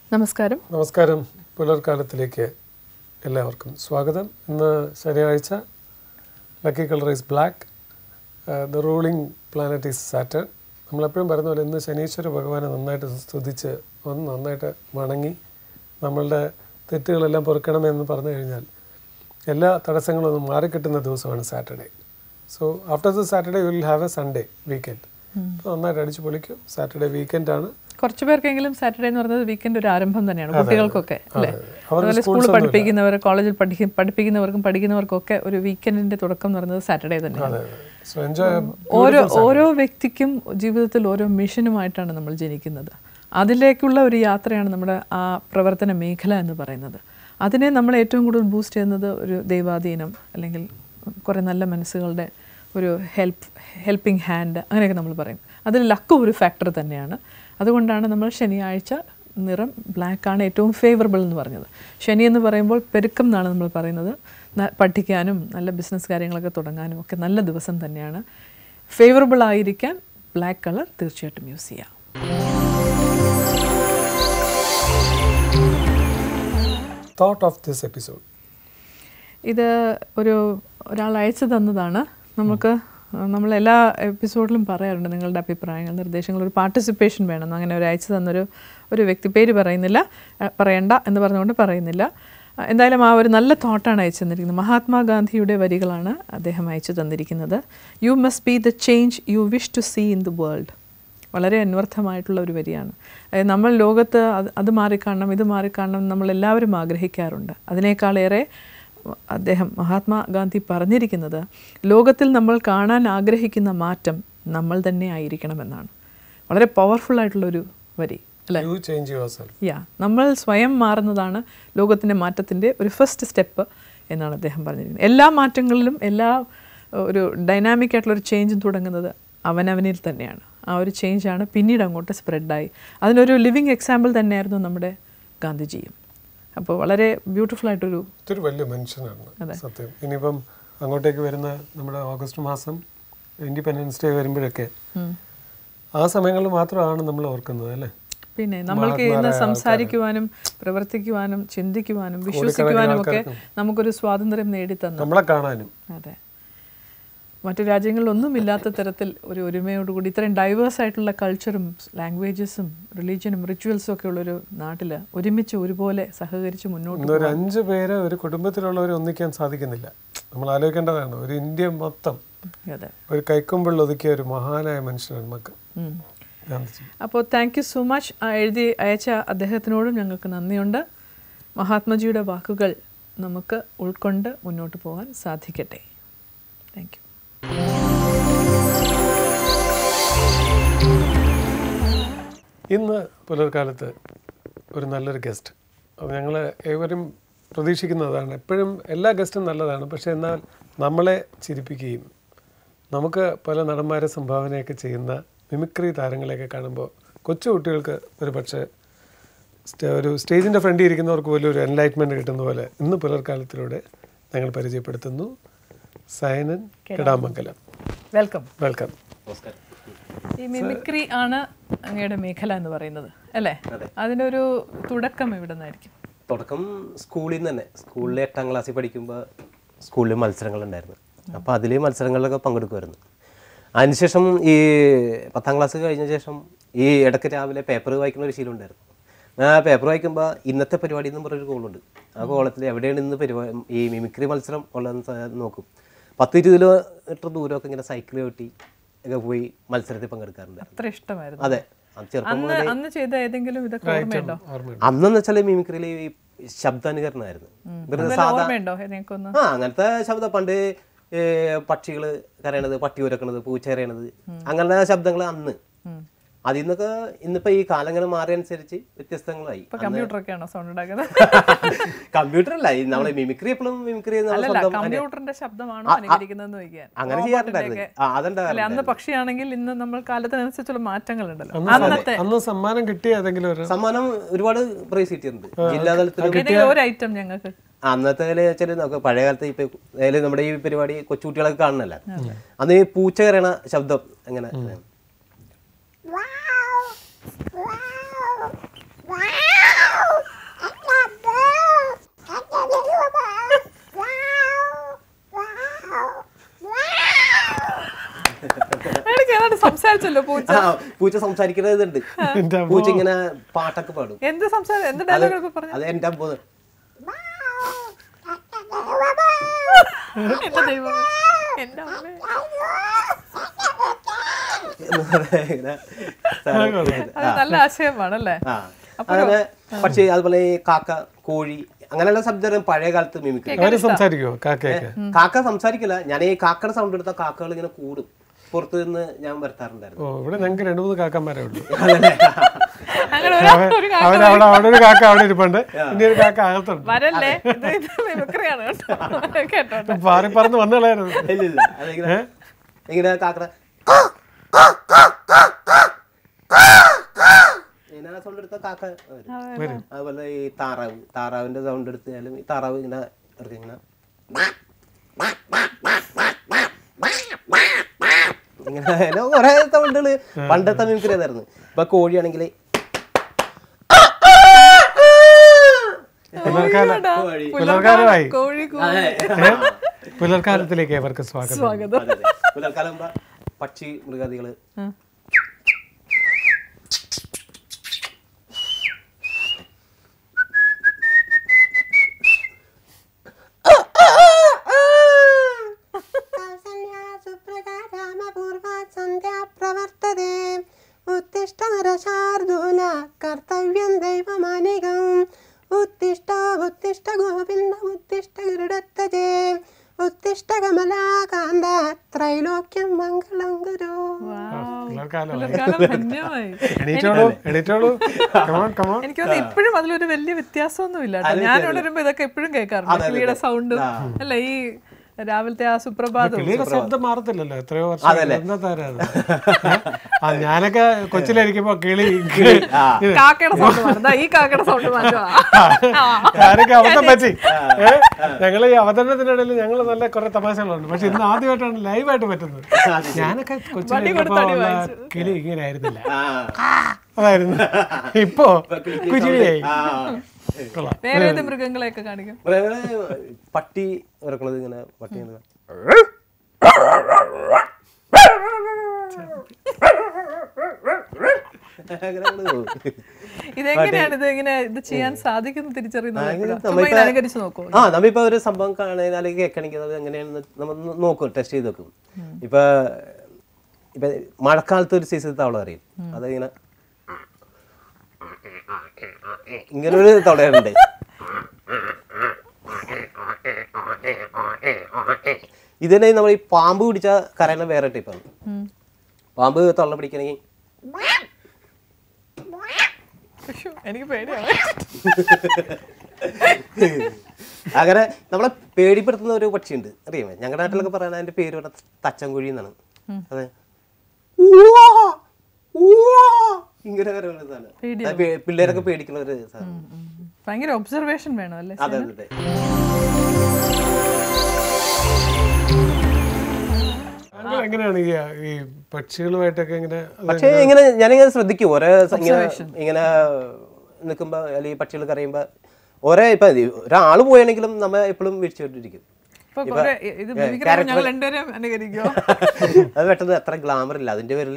നമസ്കാരം നമസ്കാരം പുലർക്കാലത്തിലേക്ക് എല്ലാവർക്കും സ്വാഗതം ഇന്ന് ശനിയാഴ്ച lucky colour is black the ruling planet is Saturn നമ്മളെപ്പോഴും പറയുന്ന പോലെ ഇന്ന് ശനീശ്വര ഭഗവാനെ നന്നായിട്ട് സ്തുതിച്ച് ഒന്ന് നന്നായിട്ട് വണങ്ങി നമ്മളുടെ തെറ്റുകളെല്ലാം പൊറുക്കണമെന്ന് പറഞ്ഞു കഴിഞ്ഞാൽ എല്ലാ തടസ്സങ്ങളും ഒന്ന് മാറിക്കിട്ടുന്ന ദിവസമാണ് Saturday so after the Saturday will have a Sunday weekend അപ്പോൾ നന്നായിട്ട് അടിച്ചു പൊളിക്കും സാറ്റർഡേ വീക്കെൻഡ് ആണ് കുറച്ചു പേർക്കെങ്കിലും സാറ്റർഡേ എന്ന് പറയുന്നത് വീക്കെൻഡ് ഒരു ആരംഭം തന്നെയാണ് കുട്ടികൾക്കൊക്കെ അല്ലേ അവർക്ക് അതുപോലെ സ്കൂളിൽ പഠിപ്പിക്കുന്നവർ കോളേജിൽ പഠിക്ക പഠിപ്പിക്കുന്നവർക്കും പഠിക്കുന്നവർക്കൊക്കെ ഒരു വീക്കെൻഡിന്റെ തുടക്കം എന്ന് പറയുന്നത് സാറ്റർഡേ തന്നെയാണ് അതെ സോ എൻജോയ് ഓരോ ഓരോ വ്യക്തിക്കും ജീവിതത്തിൽ ഓരോ മിഷനുമായിട്ടാണ് നമ്മൾ ജനിക്കുന്നത് അതിലേക്കുള്ള ഒരു യാത്രയാണ് നമ്മുടെ ആ പ്രവർത്തന മേഖല എന്ന് പറയുന്നത് അതിനെ നമ്മൾ ഏറ്റവും കൂടുതൽ ബൂസ്റ്റ് ചെയ്യുന്നത് ഒരു ദൈവാധീനം അല്ലെങ്കിൽ കുറേ നല്ല മനസ്സുകളുടെ ഒരു ഹെൽപ്പ് ഹെൽപ്പിംഗ് ഹാൻഡ് അങ്ങനെയൊക്കെ നമ്മൾ പറയും അതിൽ ലക്ക് ഒരു ഫാക്ടർ തന്നെയാണ് അതുകൊണ്ടാണ് നമ്മൾ ശനിയാഴ്ച നിറം ബ്ലാക്ക് ആണ് ഏറ്റവും ഫേവറബിൾ എന്ന് പറഞ്ഞത് ശനി എന്ന് പറയുമ്പോൾ പെരുക്കം എന്നാണ് നമ്മൾ പറയുന്നത് ന- പഠിക്കാനും നല്ല ബിസിനസ് കാര്യങ്ങളൊക്കെ തുടങ്ങാനും ഒക്കെ നല്ല ദിവസം തന്നെയാണ് ഫേവറബിൾ ആയിരിക്കാൻ ബ്ലാക്ക് കളർ തീർച്ചയായിട്ടും യൂസ് ചെയ്യാം തോട്ട് ഓഫ് ദിസ് എപ്പിസോഡ് ഇത് ഒരു ഒരാൾ അയച്ചു തന്നതാണ് നമുക്ക് നമ്മൾ എല്ലാ എപ്പിസോഡിലും പറയാറുണ്ട് നിങ്ങളുടെ അഭിപ്രായങ്ങൾ നിർദ്ദേശങ്ങൾ ഒരു പാർട്ടിസിപ്പേഷൻ വേണം അങ്ങനെ ഒരു അയച്ചു തന്നൊരു ഒരു വ്യക്തി പേര് പറയുന്നില്ല അഹ് പറയണ്ട എന്ന് പറഞ്ഞുകൊണ്ട് പറയുന്നില്ല അഹ് എന്തായാലും ആ ഒരു നല്ല തോട്ടാണ് അയച്ചു തന്നിരിക്കുന്നത് മഹാത്മാഗാന്ധിയുടെ വരികളാണ് അദ്ദേഹം അയച്ചു തന്നിരിക്കുന്നത് you must be the change you wish to see in the world വളരെ അന്വർത്ഥമായിട്ടുള്ള ഒരു വരിയാണ് അതായത് നമ്മൾ ലോകത്ത് അത് അത് മാറിക്കാണണം ഇത് മാറിക്കാണണം നമ്മൾ എല്ലാവരും ആഗ്രഹിക്കാറുണ്ട് അതിനേക്കാളേറെ അദ്ദേഹം മഹാത്മാഗാന്ധി പറഞ്ഞിരിക്കുന്നത് ലോകത്തിൽ നമ്മൾ കാണാൻ ആഗ്രഹിക്കുന്ന മാറ്റം നമ്മൾ തന്നെ ആയിരിക്കണമെന്നാണ് വളരെ പവർഫുൾ ആയിട്ടുള്ളൊരു വരി അല്ലേ യു ചേഞ്ച് യുവർ സെൽഫ് യാ നമ്മൾ സ്വയം മാറുന്നതാണ് ലോകത്തിൻ്റെ മാറ്റത്തിൻ്റെ ഒരു ഫസ്റ്റ് സ്റ്റെപ്പ് എന്നാണ് അദ്ദേഹം പറഞ്ഞിരിക്കുന്നത് എല്ലാ മാറ്റങ്ങളിലും എല്ലാ ഏഹ്, ഒരു ഡൈനാമിക് ആയിട്ടുള്ള ഒരു ചേഞ്ചും തുടങ്ങുന്നത് അവനവനിൽ തന്നെയാണ് ആ ഒരു ചേഞ്ചാണ് പിന്നീട് അങ്ങോട്ട് സ്പ്രെഡായി അതിനൊരു ലിവിങ് എക്സാമ്പിൾ തന്നെയായിരുന്നു നമ്മുടെ ഗാന്ധിജിയും അപ്പോൾ വളരെ ബ്യൂട്ടിഫുൾ ആയിട്ടൊരു ഇതൊരു വലിയ മനുഷ്യനാണ് സത്യം ഇനിയിപ്പം അങ്ങോട്ടേക്ക് വരുന്ന നമ്മുടെ ഓഗസ്റ്റ് മാസം ഇൻഡിപെൻഡൻസ് ഡേ വരുമ്പോഴൊക്കെ ആ സമയങ്ങളിൽ മാത്രമാണ് നമ്മൾ ഓർക്കുന്നത് അല്ലേ പിന്നെ നമ്മൾക്ക് ഇന്ന് സംസാരിക്കുവാനും പ്രവർത്തിക്കുവാനും ചിന്തിക്കുവാനും വിശ്വസിക്കുവാനും ഒക്കെ നമുക്കൊരു സ്വാതന്ത്ര്യം നേടിത്തന്നു നമ്മളെ കാണാനും അതെ മറ്റു രാജ്യങ്ങളിലൊന്നും ഇല്ലാത്ത തരത്തിൽ ഒരു ഒരുമയോടുകൂടി ഇത്രയും ഡൈവേഴ്സ് ആയിട്ടുള്ള കൾച്ചറും ലാംഗ്വേജസും റിലീജിയനും റിച്വൽസും ഒക്കെ ഉള്ളൊരു നാട്ടിൽ ഒരുമിച്ച് ഒരുപോലെ സഹകരിച്ച് മുന്നോട്ട് ഇന്ന് ഒരു അഞ്ച് പേര് ഒരു കുടുംബത്തിലുള്ളവർ ഒന്നിക്കാൻ സാധിക്കുന്നില്ല നമ്മൾ ആലോചിക്കേണ്ടതാണ് ഒരു ഇന്ത്യ മൊത്തം അതെ ഒരു കൈക്കൊമ്പിൾ ഒതുക്കിയ ഒരു മഹാനായ മനുഷ്യനാണ് നമുക്ക് ഉം. ഗാന്ധിജി അപ്പോൾ താങ്ക് യു സോ മച്ച് എഴുതി അയച്ച അദ്ദേഹത്തിനോടും ഞങ്ങൾക്ക് നന്ദിയുണ്ട് മഹാത്മജിയുടെ വാക്കുകൾ നമുക്ക് ഉൾക്കൊണ്ട് മുന്നോട്ട് പോകാൻ സാധിക്കട്ടെ താങ്ക് യു ഇന്ന് പുലർക്കാലത്ത് ഒരു നല്ലൊരു ഗസ്റ്റ് ഞങ്ങൾ ഏവരും പ്രതീക്ഷിക്കുന്നതാണ് എപ്പോഴും എല്ലാ ഗസ്റ്റും നല്ലതാണ് പക്ഷേ എന്നാൽ നമ്മളെ ചിരിപ്പിക്കുകയും നമുക്ക് പല നടന്മാരെ സംഭാവനയൊക്കെ ചെയ്യുന്ന മിമിക്രി താരങ്ങളെയൊക്കെ കാണുമ്പോൾ കൊച്ചു കുട്ടികൾക്ക് ഒരു പക്ഷേ സ്റ്റേ- ഒരു സ്റ്റേജിൻ്റെ ഫ്രണ്ടിൽ ഇരിക്കുന്നവർക്ക് പോലും ഒരു എൻലൈറ്റ്മെൻറ്റ് കിട്ടുന്ന പോലെ ഇന്ന് പുലർക്കാലത്തിലൂടെ ഞങ്ങൾ പരിചയപ്പെടുത്തുന്നു സയനൻ കിടാമംഗലം വെൽക്കം വെൽക്കം ഈ മിമിക്രി ആണ് അങ്ങയുടെ മേഖല എന്ന് പറയുന്നത് അല്ലേ അതിൻ്റെ ഒരു തുടക്കം എവിടെ നിന്നായിരിക്കും തുടക്കം സ്കൂളിൽ നിന്ന് തന്നെ സ്കൂളിൽ എട്ടാം ക്ലാസ്സിൽ പഠിക്കുമ്പോൾ സ്കൂളിൽ മത്സരങ്ങളുണ്ടായിരുന്നു അപ്പോൾ അതിൽ മത്സരങ്ങളിലൊക്കെ പങ്കെടുക്കുമായിരുന്നു അതിനുശേഷം ഈ പത്താം ക്ലാസ് കഴിഞ്ഞ ശേഷം ഈ ഇടയ്ക്ക് രാവിലെ പേപ്പർ വായിക്കുന്ന ഒരു ശീലം ഉണ്ടായിരുന്നു ആ പേപ്പർ വായിക്കുമ്പോൾ ഇന്നത്തെ പരിപാടി എന്ന് പറഞ്ഞൊരു കോളുണ്ട് ആ കോളത്തിൽ എവിടെയാണ് ഇന്ന് പരിപാടി ഈ മിമിക്രി മത്സരം ഉള്ളതെന്ന് സ- നോക്കും പത്ത് കിലോമീറ്റർ ദൂരമൊക്കെ ഇങ്ങനെ സൈക്കിൾ ചവിട്ടി ഒക്കെ പോയി മത്സരത്തിൽ പങ്കെടുക്കാറുണ്ട് അത്ര ഇഷ്ടമായിരുന്നു അതെ അത് ചെറുപ്പം അന്ന് അന്ന് ചെയ്ത ഏതെങ്കിലും ഇതൊക്കെ ഓർമ്മയുണ്ടോ ഓർമ്മയുണ്ട് അന്നെന്ന് വെച്ചാൽ മിമിക്രിയിൽ ഈ ശബ്ദാനുകരണമായിരുന്നു വെറുതെ വല്ല സാധാ ഓർമ്മയുണ്ടോ നിങ്ങൾക്കൊന്ന് ആ അങ്ങനത്തെ ശബ്ദം പണ്ട് ഏ, പക്ഷികള് കരയണത് പട്ടി ഉരക്കണത് പൂച്ച കരയണത് അങ്ങനത്തെ ശബ്ദങ്ങൾ അന്ന് അതിൽ നിന്നൊക്കെ ഇന്നിപ്പോ ഈ കാലം ഇങ്ങനെ മാറിയ അനുസരിച്ച് വ്യത്യസ്തങ്ങളായി ഇപ്പൊ കമ്പ്യൂട്ടറൊക്കെ ആണോ സൗണ്ട് ഉണ്ടാക്കുന്നത് കമ്പ്യൂട്ടർ അല്ല ഈ നമ്മളെ മിമിക്രി എപ്പോഴും മിമിക്രി എന്ന് നമ്മളെ അല്ലല്ല സ്വന്തം കമ്പ്യൂട്ടറിന്റെ ശബ്ദമാണോ അനുകരിക്കുന്നതെന്ന് ചോദിക്കാൻ അങ്ങനെ ചെയ്യാറുണ്ടായിരുന്നു ആ അല്ലെ അതുണ്ടായിരുന്നു അന്ന് പക്ഷിയാണെങ്കിൽ ഇന്ന് നമ്മൾ കാലത്തിനനുസരിച്ചുള്ള മാറ്റങ്ങളുണ്ടല്ലോ അന്ന് അന്നത്തെ അന്ന് സമ്മാനം കിട്ടിയ ഏതെങ്കിലും ഒരു സമ്മാനം ഒരുപാട് പ്രൈസ് കിട്ടിയിട്ടുണ്ട് ജില്ലാതലത്തിൽ ഏതെങ്കിലും ഒരു ഐറ്റം ഞങ്ങൾക്ക് അന്നത്തെ വെച്ചാൽ നമുക്ക് പഴയ കാലത്ത് ഇപ്പൊ അതായത് നമ്മുടെ ഈ പരിപാടി കൊച്ചുകുട്ടികളൊക്കെ കാണുന്നല്ല അന്ന് ഈ പൂച്ച കയറണ ശബ്ദം അങ്ങനെ ഏതാണ്ട് സംസാരിച്ചല്ലോ പൂച്ച ആ, പൂച്ച സംസാരിക്കുന്ന ഇതുണ്ട് എൻ്റെ അമ്മോ. പൂച്ച ഇങ്ങനെ പാട്ടൊക്കെ പാടും എന്ത് സംസാരം എന്ത് ഡയലോഗൊക്കെ പറഞ്ഞു അത് എന്റെ അമ്പത് എന്റെ ദൈവം എന്റെ അമ്മേ ഇങ്ങനെ അത് നല്ല ആശയമാണല്ലേ ആ അങ്ങനെ പക്ഷേ അതുപോലെ ഈ കാക്ക കോഴി അങ്ങനെയുള്ള ശബ്ദം പഴയ കാലത്ത് മിമിക്രി അവര് സംസാരിക്കുമോ കാക്കയൊക്കെ കാക്ക സംസാരിക്കില്ല ഞാൻ ഈ കാക്കയുടെ സൗണ്ട് എടുത്ത കാക്കകൾ ഇങ്ങനെ കൂടും പുറത്തു നിന്ന് ഞാൻ വരുത്താറുണ്ടായിരുന്നു ഓ ഇവിടെ ഞങ്ങൾക്ക് രണ്ട് മൂന്ന് കാക്കന്മാരേ ഉള്ളൂ അങ്ങനെ ഒരു ഒരു കാ- അവരവിടെ അവിടെ ഒരു കാക്ക അവിടെ ഇരിപ്പുണ്ട് ഇനി ഒരു കാക്ക അകത്തുണ്ട് വരല്ലേ ഇത് ഇത് മിമിക്രിയാണ് കേട്ടോ കേട്ടോ പാറി പറന്ന് വന്നുകളായിരുന്നു ഇല്ല ഇല്ല അതിങ്ങനെ ഇങ്ങനെ കാക്കട ഇങ്ങനെ സൗണ്ട് എടുത്ത കാക്ക വരും. അതുപോലെ ഈ താറാവ് താറാവിന്റെ സൗണ്ട് എടുത്താലും ഈ താറാവ് ഇങ്ങനെ ഇറക്കി ഇങ്ങനെ ഇങ്ങനെ അങ്ങനെ കുറെ സൗണ്ടുകള് പണ്ടത്തെ മിമിക്രി അതായിരുന്നു ഇപ്പൊ കോഴിയാണെങ്കിൽ പുലർക്കാലം കോഴി പുലർക്കാലമായി കോഴി കൂ- അതെ. ഏ? പുലർക്കാലത്തിലേക്ക് അവർക്ക് സ്വാഗതം സ്വാഗതം അതെ, അതെ. പുലർക്കാലം ആകുമ്പോ പക്ഷി മൃഗാദികള് ആ. प्रवर्तते उत्तिष्ठ नरशार्दूल कर्तव्यं दैवमानिकम् उत्तिष्ठ उत्तिष्ठ गोविन्द उत्तिष्ठ गरुडत्तजे उत्तिष्ठ कमलाकान्त त्रैलोक्यं मङ्गलं गुरु പുലർക്കാലമായി പുലർക്കാലം ധന്യമായി എണീറ്റോളൂ എണീറ്റോളൂ കമോൺ കമോൺ എനിക്ക് തോന്നുന്നു ഇപ്പോഴും അതിലൊരു വലിയ വ്യത്യാസമൊന്നും ഇല്ല കേട്ടോ. ഞാൻ ഇവിടെ വരുമ്പോ ഇതൊക്കെ എപ്പോഴും കേൾക്കാറുണ്ട് കിളിയുടെ സൗണ്ടും അല്ല ഈ രാവിലത്തെ ആ സുപ്രഭാതവും കിളിയുടെ ശബ്ദം മാറത്തില്ലല്ലോ എത്രയോ വർഷം എന്താ താരം അത്? ഏ? ആ ഞാനൊക്കെ കൊച്ചിലായിരിക്കുമ്പോ കിളി കിളി ഇത് കാക്കയുടെ സൗണ്ട് മാറും ഈ കാക്കയുടെ സൗണ്ട് മാറ്റുക ഞാനൊക്കെ അബദ്ധം പറ്റി ഏ? ഞങ്ങള് ഈ അവതരണത്തിനിടയിൽ ഞങ്ങൾ നല്ല കുറെ തമാശകളുണ്ട് പക്ഷെ ഇന്ന് ആദ്യമായിട്ടാണ് ലൈവായിട്ട് പറ്റുന്നത് ഞാനൊക്കെ കൊച്ചിലായിരുന്നപ്പോ ഉള്ള കിളി ഇങ്ങനെ ആയിരുന്നില്ല ആ അതായിരുന്നു ഇപ്പോ കുജിലിയായി ആ കൊള്ളാം വേറെ ഏത് മൃഗങ്ങളെയൊക്കെ കാണിക്കും മൃഗങ്ങള് പട്ടി ഇറക്കണത് ഇങ്ങനെ പട്ടി ഇങ്ങനെ അങ്ങനെ അങ്ങട് പോകും. ഇതെങ്ങനെയാണ് ഇത് ഇങ്ങനെ ഇത് ചെയ്യാൻ സാധിക്കുന്ന തിരിച്ചറിയുന്നത് അങ്ങനെ എപ്പോഴാ? ചുമ്മാ ഇങ്ങനെ അനുകരിച്ച് നോക്കൂ ആ നമ്മിപ്പോ ഒരു സംഭവം കാണുക അല്ലെങ്കിൽ കേൾക്കണമെങ്കിൽ അത് എങ്ങനെയാണെന്ന് നമ്മൾ നോക്കും ടെസ്റ്റ് ചെയ്ത് നോക്കും ഇപ്പൊ ഇപ്പൊ മഴക്കാലത്ത് ഒരു സീസൺ തവള അറിയും അതിങ്ങനെ ഇങ്ങനെ ഒരു തവളയുണ്ട് ഇതിനെ നമ്മൾ ഈ പാമ്പ് പിടിച്ച കരയുന്ന വേറെ ടൈപ്പാണ് പാമ്പ് തവള പിടിക്കണമെങ്കിൽ ശ്ശോ, എനിക്ക് പേടിയാണ് അങ്ങനെ നമ്മളെ പേടിപ്പെടുത്തുന്ന ഒരു പക്ഷിയുണ്ട് അറിയാമോ ഞങ്ങളുടെ നാട്ടിലൊക്കെ പറയാൻ അതിന്റെ പേര് പറഞ്ഞ തച്ചൻകുഴി എന്നാണ് അതെ ഉവ്വാ, ഉവ്വാ. ഇങ്ങനെ കരയുന്ന സാധനം അത് പേ- പിള്ളേരൊക്കെ പേടിക്കുന്ന ഒരു സാധനം ഉം. ഭയങ്കര ഒബ്സർവേഷൻ വേണം അല്ലേ അതെ അതെ താങ്കൾ എങ്ങനെയാണ് ഈ ഈ പക്ഷികളുമായിട്ടൊക്കെ ഇങ്ങനെ അത് പക്ഷേ ഇങ്ങനെ ഞാനിങ്ങനെ ശ്രദ്ധിക്കും ഓരോ സ- ഇങ്ങനെ ഇങ്ങനെ നിൽക്കുമ്പോ അല്ലെങ്കിൽ പക്ഷികൾ കരയുമ്പോ ഓരോ ഇപ്പൊ ഒരാള് പോയാണെങ്കിലും നമ്മ എപ്പോഴും വീഴ്ചയോട്ടിരിക്കും ഇപ്പൊ കുറെ ഇത് മിമിക്രി ഞങ്ങൾ രണ്ടുപേരും അനുകരിക്കോ അത് പെട്ടെന്ന് അത്ര ഗ്ലാമർ ഇല്ല അതിന്റെ പേരിൽ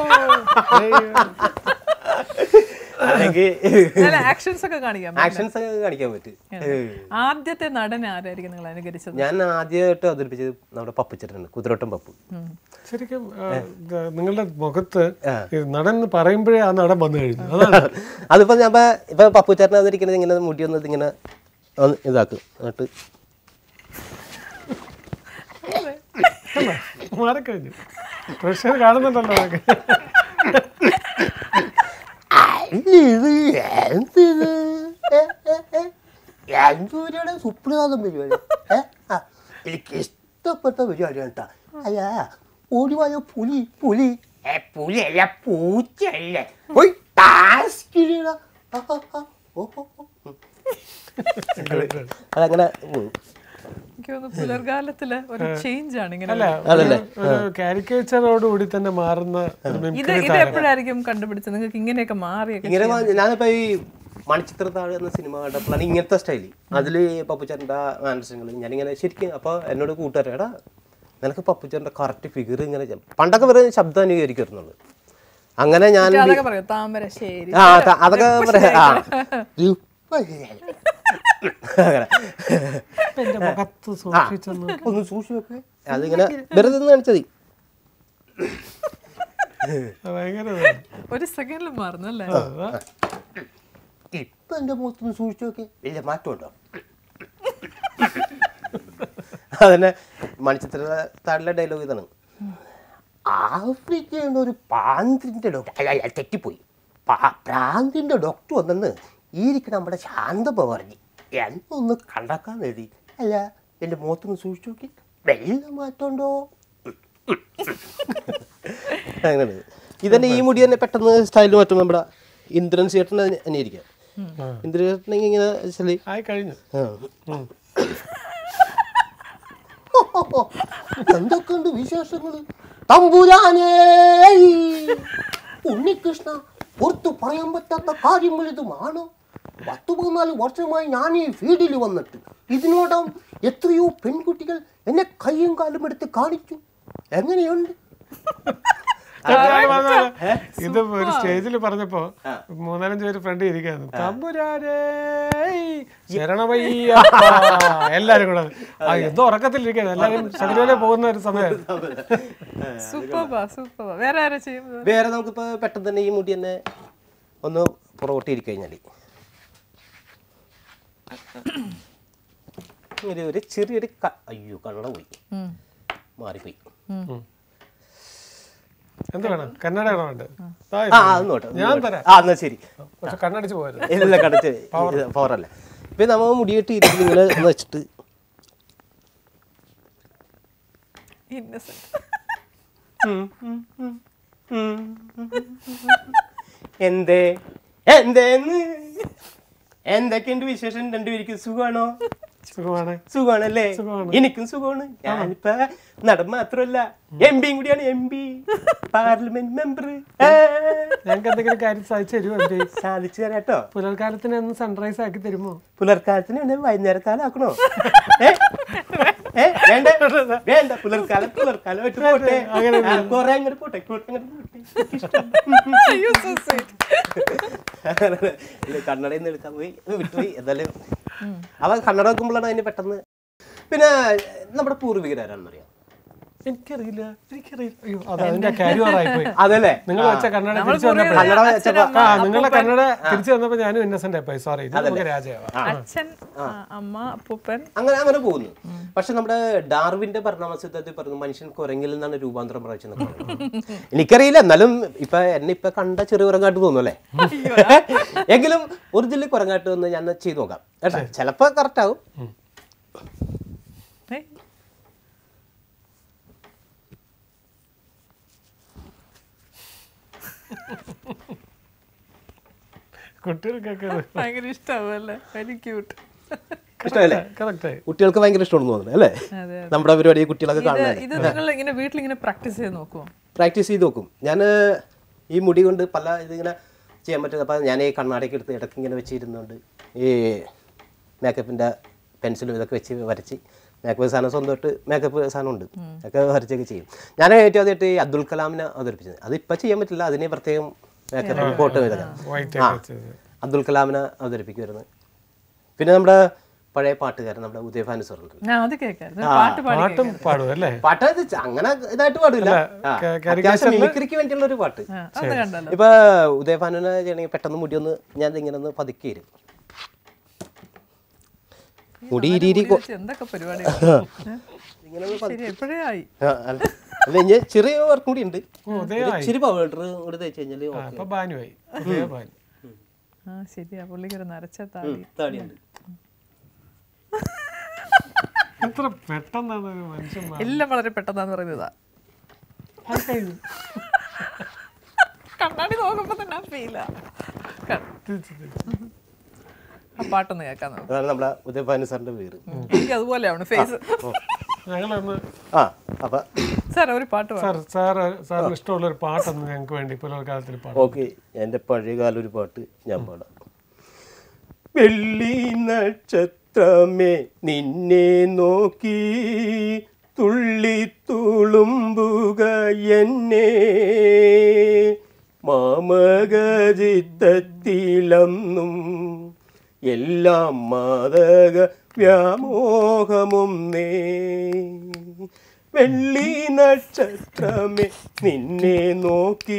അല്ലെങ്കിൽ നല്ല ആക്ഷൻസ് ഒക്കെ കാണിക്കാം ആക്ഷൻസ് ഒക്കെ കാണിക്കാൻ പറ്റും ആദ്യത്തെ നടൻ ആരായിരിക്കും നിങ്ങൾ അനുകരിച്ചത് ഞാൻ ആദ്യമായിട്ട് അവതരിപ്പിച്ചത് നമ്മുടെ പപ്പച്ചേട്ടനാണ് കുതിരോട്ടം പപ്പു ശരിക്കും ആ, ഇത് നിങ്ങളുടെ മുഖത്ത് ഈ നടൻ എന്ന് പറയുമ്പോഴേ ആ നടൻ വന്നു കഴിഞ്ഞു അതാണ് അതിപ്പോ ഞാൻ ഇപ്പൊ- ഇപ്പൊ പപ്പുച്ചേട്ടൻ അതിരിക്കുന്നത് ഇങ്ങനെ മുടി ഒന്ന് ഇങ്ങനെ ഒന്ന് ഇതാക്കും എന്നിട്ട് മാറിക്കഴിഞ്ഞു പ്രഷർ കാണുന്നുണ്ടല്ലോ അതൊക്കെ ഇത് എന്തിത് എന്തൂരാണ് സുപ്രഭാതം പരിപാടി ഏ? ആ, എനിക്ക് ഇഷ്ടപ്പെട്ട പരിപാടിയാണ് കേട്ടാ അയ്യാ ഓടിവായ പുലി പുലി ഏ പുലിയല്ല പൂച്ചയല്ലേ പോയി ടാസ്കിലിട. ആ, ആ, ആ. ഓ, ഓ, ഓ. അതങ്ങനെ പോകും എനിക്ക് തോന്നുന്നു പുലർകാലത്തില് ഒരു ചേഞ്ച് ആണ് ഇങ്ങനെ അല്ല അതല്ലേ? ഒരു- ഒരു കാരിക്കേച്ചറോട് കൂടി തന്നെ മാറുന്ന ഒരു ഇത് മിമിക്രി ഇത് എപ്പോഴായിരിക്കും കണ്ടുപിടിച്ചത് നിങ്ങൾക്ക് ഇങ്ങനെയൊക്കെ മാറിയൊക്കെ ഇങ്ങനെ വ- ഞാനിപ്പോ ഈ മണിച്ചിത്രത്താഴ് എന്ന സിനിമ കണ്ടപ്പോഴാണ് ഇങ്ങനത്തെ സ്റ്റൈല് അതില് പപ്പുച്ചേട്ടൻ്റെ മാനസികങ്ങൾ ഞാനിങ്ങനെ ശരിക്കും അപ്പോൾ എന്നോട് കൂട്ടുകാരെടാ നിനക്ക് പപ്പുച്ചേട്ടൻ്റെ കറക്റ്റ് ഫിഗർ ഇങ്ങനെ ചെ- പണ്ടൊക്കെ വെറും ശബ്ദം അനുകരിക്കുന്നുള്ളൂ അങ്ങനെ ഞാൻ മറ്റേ അതൊക്കെ പറയും താമരശ്ശേരി ആ ത- അതൊക്കെ പറയാ ആ അങ്ങനെ എന്റെ മുഖത്ത് സൂക്ഷിച്ചെന്ന് ഒന്ന് സൂക്ഷിച്ച് നോക്ക് അതിങ്ങനെ വെറുതെ ഒന്ന് കാണിച്ചതി ഭയങ്കര ഇതാണ്. ഒരു സെക്കൻഡിൽ മാറുന്നു അല്ലേ ഇപ്പൊ എന്റെ മുഖത്തൊന്ന് സൂക്ഷിച്ചു നോക്കി വലിയ മാറ്റമുണ്ടോ അതന്നെ മണിച്ചിത്രത്താഴിലെ ഡയലോഗ് ഇതാണ് ആഫ്രിക്ക എന്നൊരു പാന്തിന്റെ ഡോക്ടർ അല്ല തെറ്റിപ്പോയി പാ- പ്രാന്തിന്റെ ഡോക്ടർ വന്നെന്ന് ഈരിക്ക് നമ്മുടെ ശാന്തമ്മ പറഞ്ഞു എന്നൊന്ന് കണ്ടാക്കാൻ എഴുതി അല്ല എന്റെ മുഖത്തൊന്ന് സൂക്ഷിച്ചു നോക്കി വലിയ മാറ്റമുണ്ടോ അങ്ങനെ ഇതന്നെ ഈ മുടി തന്നെ പെട്ടെന്ന് സ്റ്റൈൽ മാറ്റും നമ്മുടെ ഇന്ദ്രൻ ചേട്ടൻ അനുകരിക്കാം ഇന്ദ്രൻ ചേട്ടൻ ഇങ്ങനെ വെച്ചാല് ആയി കഴിഞ്ഞു ആ. എന്തൊക്കെയുണ്ട് വിശേഷങ്ങള് തമ്പുരാനേ ഉണ്ണികൃഷ്ണ പുറത്തു പറയാൻ പറ്റാത്ത കാര്യങ്ങൾ ഇതുമാണ് പത്ത് പതിനാല് വർഷമായി ഞാൻ ഈ ഫീൽഡിൽ വന്നിട്ട് ഇതിനോടം എത്രയോ പെൺകുട്ടികൾ എന്നെ കയ്യും കാലും എടുത്ത് കാണിച്ചു എങ്ങനെയുണ്ട് ഞാൻ പറഞ്ഞത് ഇത് ഒരു സ്റ്റേജിൽ പറഞ്ഞപ്പോ മൂന്നാലഞ്ച് പേര് ഫ്രണ്ട് ഇരിക്കായിരുന്നു തമ്പുരാരേ ശരണമയ്യപ്പ എല്ലാരും കൂടെ ആ എന്തോ ഉറക്കത്തിലിരിക്കുന്നു എല്ലാരും ശബരിമല പോകുന്ന ഒരു സമയം സൂപ്പർബാ സൂപ്പർബാ വേറെ ആരാ ചെയ്യുന്നത് വേറെ നമുക്കിപ്പോ പെട്ടെന്ന് തന്നെ ഈ മുടി തന്നെ ഒന്ന് പുറകോട്ട് ഇരിക്കഴിഞ്ഞാല് ഒരു ഒരു ചെറിയൊരു ക- അയ്യോ കണ്ണട പോയി ഉം. മാറിപ്പോയി എന്ത് വേണം കന്നഡ വേണം വേണ്ട ആ അത് നോട്ടെ ഞാൻ തരാം ആ എന്നാ ശരി പക്ഷെ കണ്ണടിച്ച് പോകരുത് ഇല്ല കടച്ച് പവറല്ല ഇപ്പൊ നമ്മ മുടിയിട്ട് ഇരിക്കും ഇങ്ങനെ ഒന്ന് വെച്ചിട്ട് Innocent. എന്തേ എന്തേന്ന് എന്തൊക്കെയുണ്ട് വിശേഷം രണ്ടുപേർക്കും സുഖമാണോ സുഖമാണ് സുഖമാണല്ലേ സുഖമാണ്. എനിക്കും സുഖമാണ് ഞാനിപ്പ നടൻ മാത്രമല്ല എം പിയും കൂടിയാണ് എം പി പാർലമെന്റ് മെമ്പർ ഞങ്ങൾക്ക് എന്തെങ്കിലും കാര്യം സാധിച്ചു തരുമോ എന്റെ സാധിച്ചു തരാട്ടോ പുലർക്കാലത്തിന് ഒന്ന് സൺറൈസ് ആക്കി തരുമോ പുലർക്കാലത്തിന് വേണേ വൈകുന്നേരക്കാലാക്കണോ ഏ? ഏ? വേണ്ട വേണ്ട പുലർക്കാലം പുലർക്കാലമായിട്ട് പോട്ടെ ആ, കുറെ അങ്ങോട്ട് പോട്ടെ ഇങ്ങോട്ട് അങ്ങോട്ട് പോട്ടെ എനിക്കിഷ്ടം. You're so sweet. ഇല്ല, കണ്ണടയിൽ നിന്ന് എടുക്കാൻ പോയി വിട്ടുപോയി എന്തായാലും അവൻ കണ്ണട വെക്കുമ്പോഴാണ് അതിന് പെട്ടെന്ന് പിന്നെ നമ്മുടെ പൂർവികരാരാണെന്ന് അറിയാം എനിക്കറിയില്ല എനിക്കറിയില്ല അയ്യോ അത് അതിന്റെ കാര്യം പോയി അതല്ലേ നിങ്ങൾ വെച്ച കന്നഡ നമ്മൾ തിരിച്ചു വന്നപ്പോ കണ്ണട വെച്ചപ്പോ ആ നിങ്ങളുടെ കന്നഡ തിരിച്ചു വന്നപ്പോ ഞാനും ഇന്നസെന്റ് ആയിപ്പോയി സോറി ഇത് നമുക്ക് രാജയാവാം അച്ഛൻ ആ, അമ്മ അപ്പൂപ്പൻ അങ്ങനെ അങ്ങനെ പോകുന്നു പക്ഷെ നമ്മുടെ ഡാർവിന്റെ പരിണാമസിദ്ധത്തിൽ പറഞ്ഞു മനുഷ്യൻ കുരങ്ങിൽ നിന്നാണ് രൂപാന്തരം പ്രാപിച്ചെന്ന് പറയുന്നത് എനിക്കറിയില്ല എന്നാലും ഇപ്പൊ എന്നെ ഇപ്പൊ കണ്ട ചെറിയ കുരങ്ങാട്ട് തോന്നുന്നു അല്ലേ എങ്കിലും ഒറിജിനൽ കുരങ്ങാട്ട് ഒന്ന് ഞാൻ ചെയ്തു നോക്കാം കേട്ടോ ചിലപ്പോ കറക്റ്റ് ആവും ഏയ്, കുട്ടികൾക്കൊക്കെ ഭയങ്കര ഇഷ്ടാവല്ലേ വെരി ക്യൂട്ട് ഇഷ്ടമല്ലേ കറക്റ്റ് ആയി കുട്ടികൾക്ക് ഭയങ്കര ഇഷ്ടമാണെന്ന് തോന്നുന്നു അല്ലേ അതെ നമ്മുടെ പരിപാടി കുട്ടികളൊക്കെ ഇത് കാണുന്നത് ഇത് നിങ്ങൾ ഇങ്ങനെ വീട്ടിൽ ഇങ്ങനെ പ്രാക്ടീസ് ചെയ്ത് നോക്കുമോ പ്രാക്ടീസ് ചെയ്ത് നോക്കും ഞാൻ ഈ മുടി കൊണ്ട് പല ഇതിങ്ങനെ ചെയ്യാൻ പറ്റും അപ്പോൾ ഞാൻ ഈ കണ്ണാടിയൊക്കെ എടുത്ത് ഇടയ്ക്ക് ഇങ്ങനെ വെച്ചിരുന്നുണ്ട് ഈ മേക്കപ്പിൻ്റെ പെൻസിലും ഇതൊക്കെ വെച്ച് വരച്ച് മേക്കപ്പ് സാധനം സ്വന്തമായിട്ട് മേക്കപ്പ് സാധനമുണ്ട് ഒക്കെ വരച്ചൊക്കെ ചെയ്യും ഞാൻ ഏറ്റവും ആദ്യമായിട്ട് ഈ അബ്ദുൽ കലാമിനെ അവതരിപ്പിച്ചത് അത് ഇപ്പം ചെയ്യാൻ പറ്റില്ല അതിന് പ്രത്യേകം മേക്കപ്പ് ഫോട്ടോ ഇതൊക്കെ വൈറ്റ് ആ ഒക്കെ വെച്ചത് അബ്ദുൽ കലാമിനെ അവതരിപ്പിക്കുമായിരുന്നു പിന്നെ നമ്മുടെ പഴയ പാട്ടുകാരൻ നമ്മുടെ ഉദയഭാനു സാറുണ്ട് ഞാൻ അത് കേൾക്കായിരുന്നു പാട്ട് പാടി പാട്ടും പാടും അല്ലേ പാട്ട് ഇത് ച- അങ്ങനെ ഇതായിട്ട് പാടില്ല ആ, ക- അത്യാവശ്യം മിമിക്രിക്ക് വേണ്ടിയുള്ള ഒരു പാട്ട് ആ, അത് കണ്ടല്ലോ ഇപ്പൊ ഉദയഭാനുവിനെ ചെയ്യണമെങ്കിൽ പെട്ടെന്ന് മുടി ഒന്ന് ഞാൻ ഇങ്ങനെ ഒന്ന് പതുക്കി തരും മുടി ഇരി കൊ- വെച്ച് എന്തൊക്കെ പരിപാടി ഇങ്ങനെ ഒന്ന് പതുക്കി- ശരി എപ്പോഴേ ആയി ആ, അല്ല അല്ല ഇനി ചെറിയ വർക്ക് കൂടി ഉണ്ട് ഓ ഉദയമായി ഇച്ചിരി പൗഡർ കൂടി തേച്ച് കഴിഞ്ഞാല് ആ ഇപ്പൊ ബാനുമായി ഉദയ ബാനു ആ ശരിയാ പുള്ളിക്കൊരു നരച്ച താടി താടിയുണ്ട് എത്ര പെട്ടെന്നാണ് ഒരു മനുഷ്യൻ മാറുന്നത്. എല്ലാം വളരെ പെട്ടെന്നാന്ന് പറയുന്നതാ അത് കഴിഞ്ഞു കണ്ണാടി നോക്കുമ്പോ തന്നെ ഫീലാ തിരിച്ച് തിരിച്ച്. ആ പാട്ടൊന്ന് കേൾക്കാൻ നമുക്ക് അതാണ് നമ്മുടെ ഉദയഭാനു സാറിന്റെ പേര് എനിക്ക് അതുപോലെയാണ് ഫേസ് ഞങ്ങളൊന്ന് ആ അപ്പൊ സാർ ഒരു പാട്ട് പാടും സാർ സാർ സാറിന് ഇഷ്ടമുള്ള ഒരു പാട്ടൊന്ന് ഞങ്ങൾക്ക് വേണ്ടി പുലർക്കാലത്തിൽ പാടും ഓക്കെ എൻ്റെ പഴയകാല ഒരു പാട്ട് ഞാൻ പാടാം വെള്ളി നക്ഷത്രമേ നിന്നെ നോക്കി തുള്ളിത്തുളുമ്പുക എന്നെ മാമകജിത്തത്തിലന്നും എല്ലാം മാതക വ്യാമോഹമൊന്നേ വെള്ളി നക്ഷത്രമേ നിന്നെ നോക്കി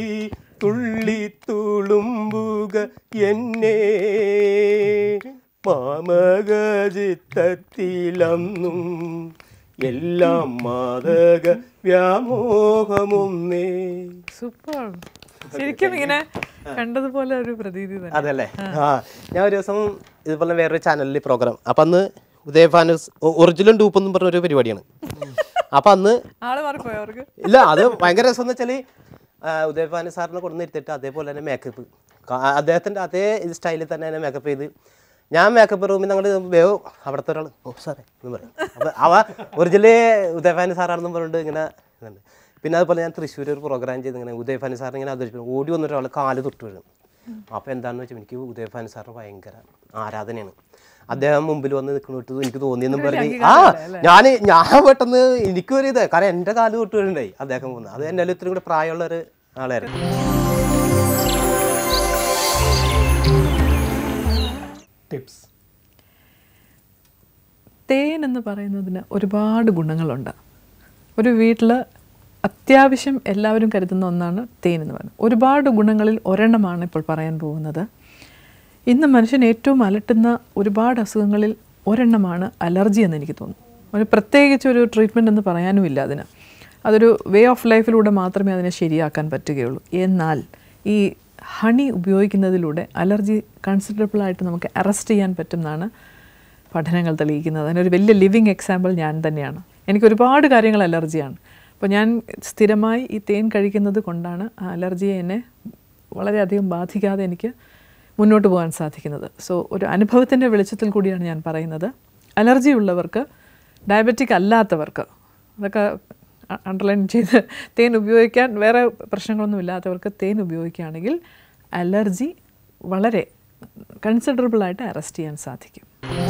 തുള്ളിത്തുളുമ്പുക എന്നെ മാമകജിത്തത്തിലന്നും എല്ലാം മാതക വ്യാമോഹമൊന്നേ സൂപ്പർ ശരിക്കും ഇങ്ങനെ കണ്ടതുപോലെ ഒരു പ്രതീതി തന്നെ അതല്ലേ ആ ഞാൻ ഒരു ദിവസം ഇതുപോലെ വേറൊരു ചാനലിൽ പ്രോഗ്രാം അപ്പം അന്ന് ഉദയഫാനസ് ഒറിജിനൽ ഡൂപ്പ് എന്നും പറഞ്ഞ ഒരു പരിപാടിയാണ് അപ്പം അന്ന് ആള് മാറിപ്പോയോ അവർക്ക് ഇല്ല അത് ഭയങ്കര രസം എന്ന് വെച്ചാൽ ഉദയഭാനു സാറിനെ കൊണ്ടു നിർത്തിയിട്ട് അതേപോലെ തന്നെ മേക്കപ്പ് അദ്ദേഹത്തിൻ്റെ അതേ സ്റ്റൈലിൽ തന്നെ തന്നെ മേക്കപ്പ് ചെയ്ത് ഞാൻ മേക്കപ്പ് റൂമിൽ ഞങ്ങൾ വേവ് അവിടുത്തെ ഒരാൾ ഓ സാറേ എന്ന് പറയും അപ്പം അവ ഒറിജിനലി ഉദയഭാനു സാറാണെന്നും പറഞ്ഞിട്ട് ഇങ്ങനെ ഇതുണ്ട് പിന്നെ അതുപോലെ ഞാൻ തൃശ്ശൂർ ഒരു പ്രോഗ്രാം ചെയ്ത് ഇങ്ങനെ ഉദയഭാനു സാറിനെ ഇങ്ങനെ അവതരിപ്പിക്കും ഓടി വന്നിട്ട് ഒരാൾ കാല് തൊട്ട് വീഴും അപ്പോൾ എന്താണെന്ന് വെച്ചാൽ എനിക്ക് ഉദയഭാനു സാറിന് ഭയങ്കര ആരാധനയാണ് അദ്ദേഹം മുമ്പിൽ വന്ന് നിൽക്കുന്നത് എനിക്ക് തോന്നിയെന്നും പറഞ്ഞ് ആ ഞാൻ ഞാൻ പെട്ടെന്ന് എനിക്കൊരു ഇത് കാരണം എൻ്റെ കാല് തൊട്ട് വീഴുണ്ടായി അദ്ദേഹം പോകുന്നത് അത് എൻ്റെ ഇത്രയും കൂടെ പ്രായമുള്ള ഒരു ആളായിരുന്നു ടിപ്സ് തേൻ എന്ന് പറയുന്നതിന് ഒരുപാട് ഗുണങ്ങളുണ്ട് ഒരു വീട്ടിൽ അത്യാവശ്യം എല്ലാവരും കരുതുന്ന ഒന്നാണ് തേൻ എന്ന് പറയുന്നത് ഒരുപാട് ഗുണങ്ങളിൽ ഒരെണ്ണമാണ് ഇപ്പോൾ പറയാൻ പോകുന്നത് ഇന്ന് മനുഷ്യൻ ഏറ്റവും അലട്ടുന്ന ഒരുപാട് അസുഖങ്ങളിൽ ഒരെണ്ണമാണ് അലർജി എന്ന് എനിക്ക് തോന്നുന്നു ഒരു പ്രത്യേകിച്ച് ഒരു ട്രീറ്റ്മെൻറ്റ് എന്ന് പറയാനും ഇല്ല അതിന് അതൊരു വേ ഓഫ് ലൈഫിലൂടെ മാത്രമേ അതിനെ ശരിയാക്കാൻ പറ്റുകയുള്ളൂ എന്നാൽ ഈ ഹണി ഉപയോഗിക്കുന്നതിലൂടെ അലർജി കൺസിഡറബിൾ ആയിട്ട് നമുക്ക് അറസ്റ്റ് ചെയ്യാൻ പറ്റുന്നതാണ് പഠനങ്ങൾ തെളിയിക്കുന്നത് അതിനൊരു വലിയ ലിവിങ് എക്സാമ്പിൾ ഞാൻ തന്നെയാണ് എനിക്ക് ഒരുപാട് കാര്യങ്ങൾ അലർജിയാണ് അപ്പോൾ ഞാൻ സ്ഥിരമായി ഈ തേൻ കഴിക്കുന്നത് കൊണ്ടാണ് ആ അലർജിയെ എന്നെ വളരെയധികം ബാധിക്കാതെ എനിക്ക് മുന്നോട്ട് പോകാൻ സാധിക്കുന്നത് സോ ഒരു അനുഭവത്തിൻ്റെ വെളിച്ചത്തിൽ കൂടിയാണ് ഞാൻ പറയുന്നത് അലർജി ഉള്ളവർക്ക് ഡയബറ്റിക് അല്ലാത്തവർക്ക് അതൊക്കെ അണ്ടർലൈൻ ചെയ്ത് തേൻ ഉപയോഗിക്കാൻ വേറെ പ്രശ്നങ്ങളൊന്നും ഇല്ലാത്തവർക്ക് തേൻ ഉപയോഗിക്കുകയാണെങ്കിൽ അലർജി വളരെ കൺസിഡറബിൾ ആയിട്ട് അറസ്റ്റ് ചെയ്യാൻ സാധിക്കും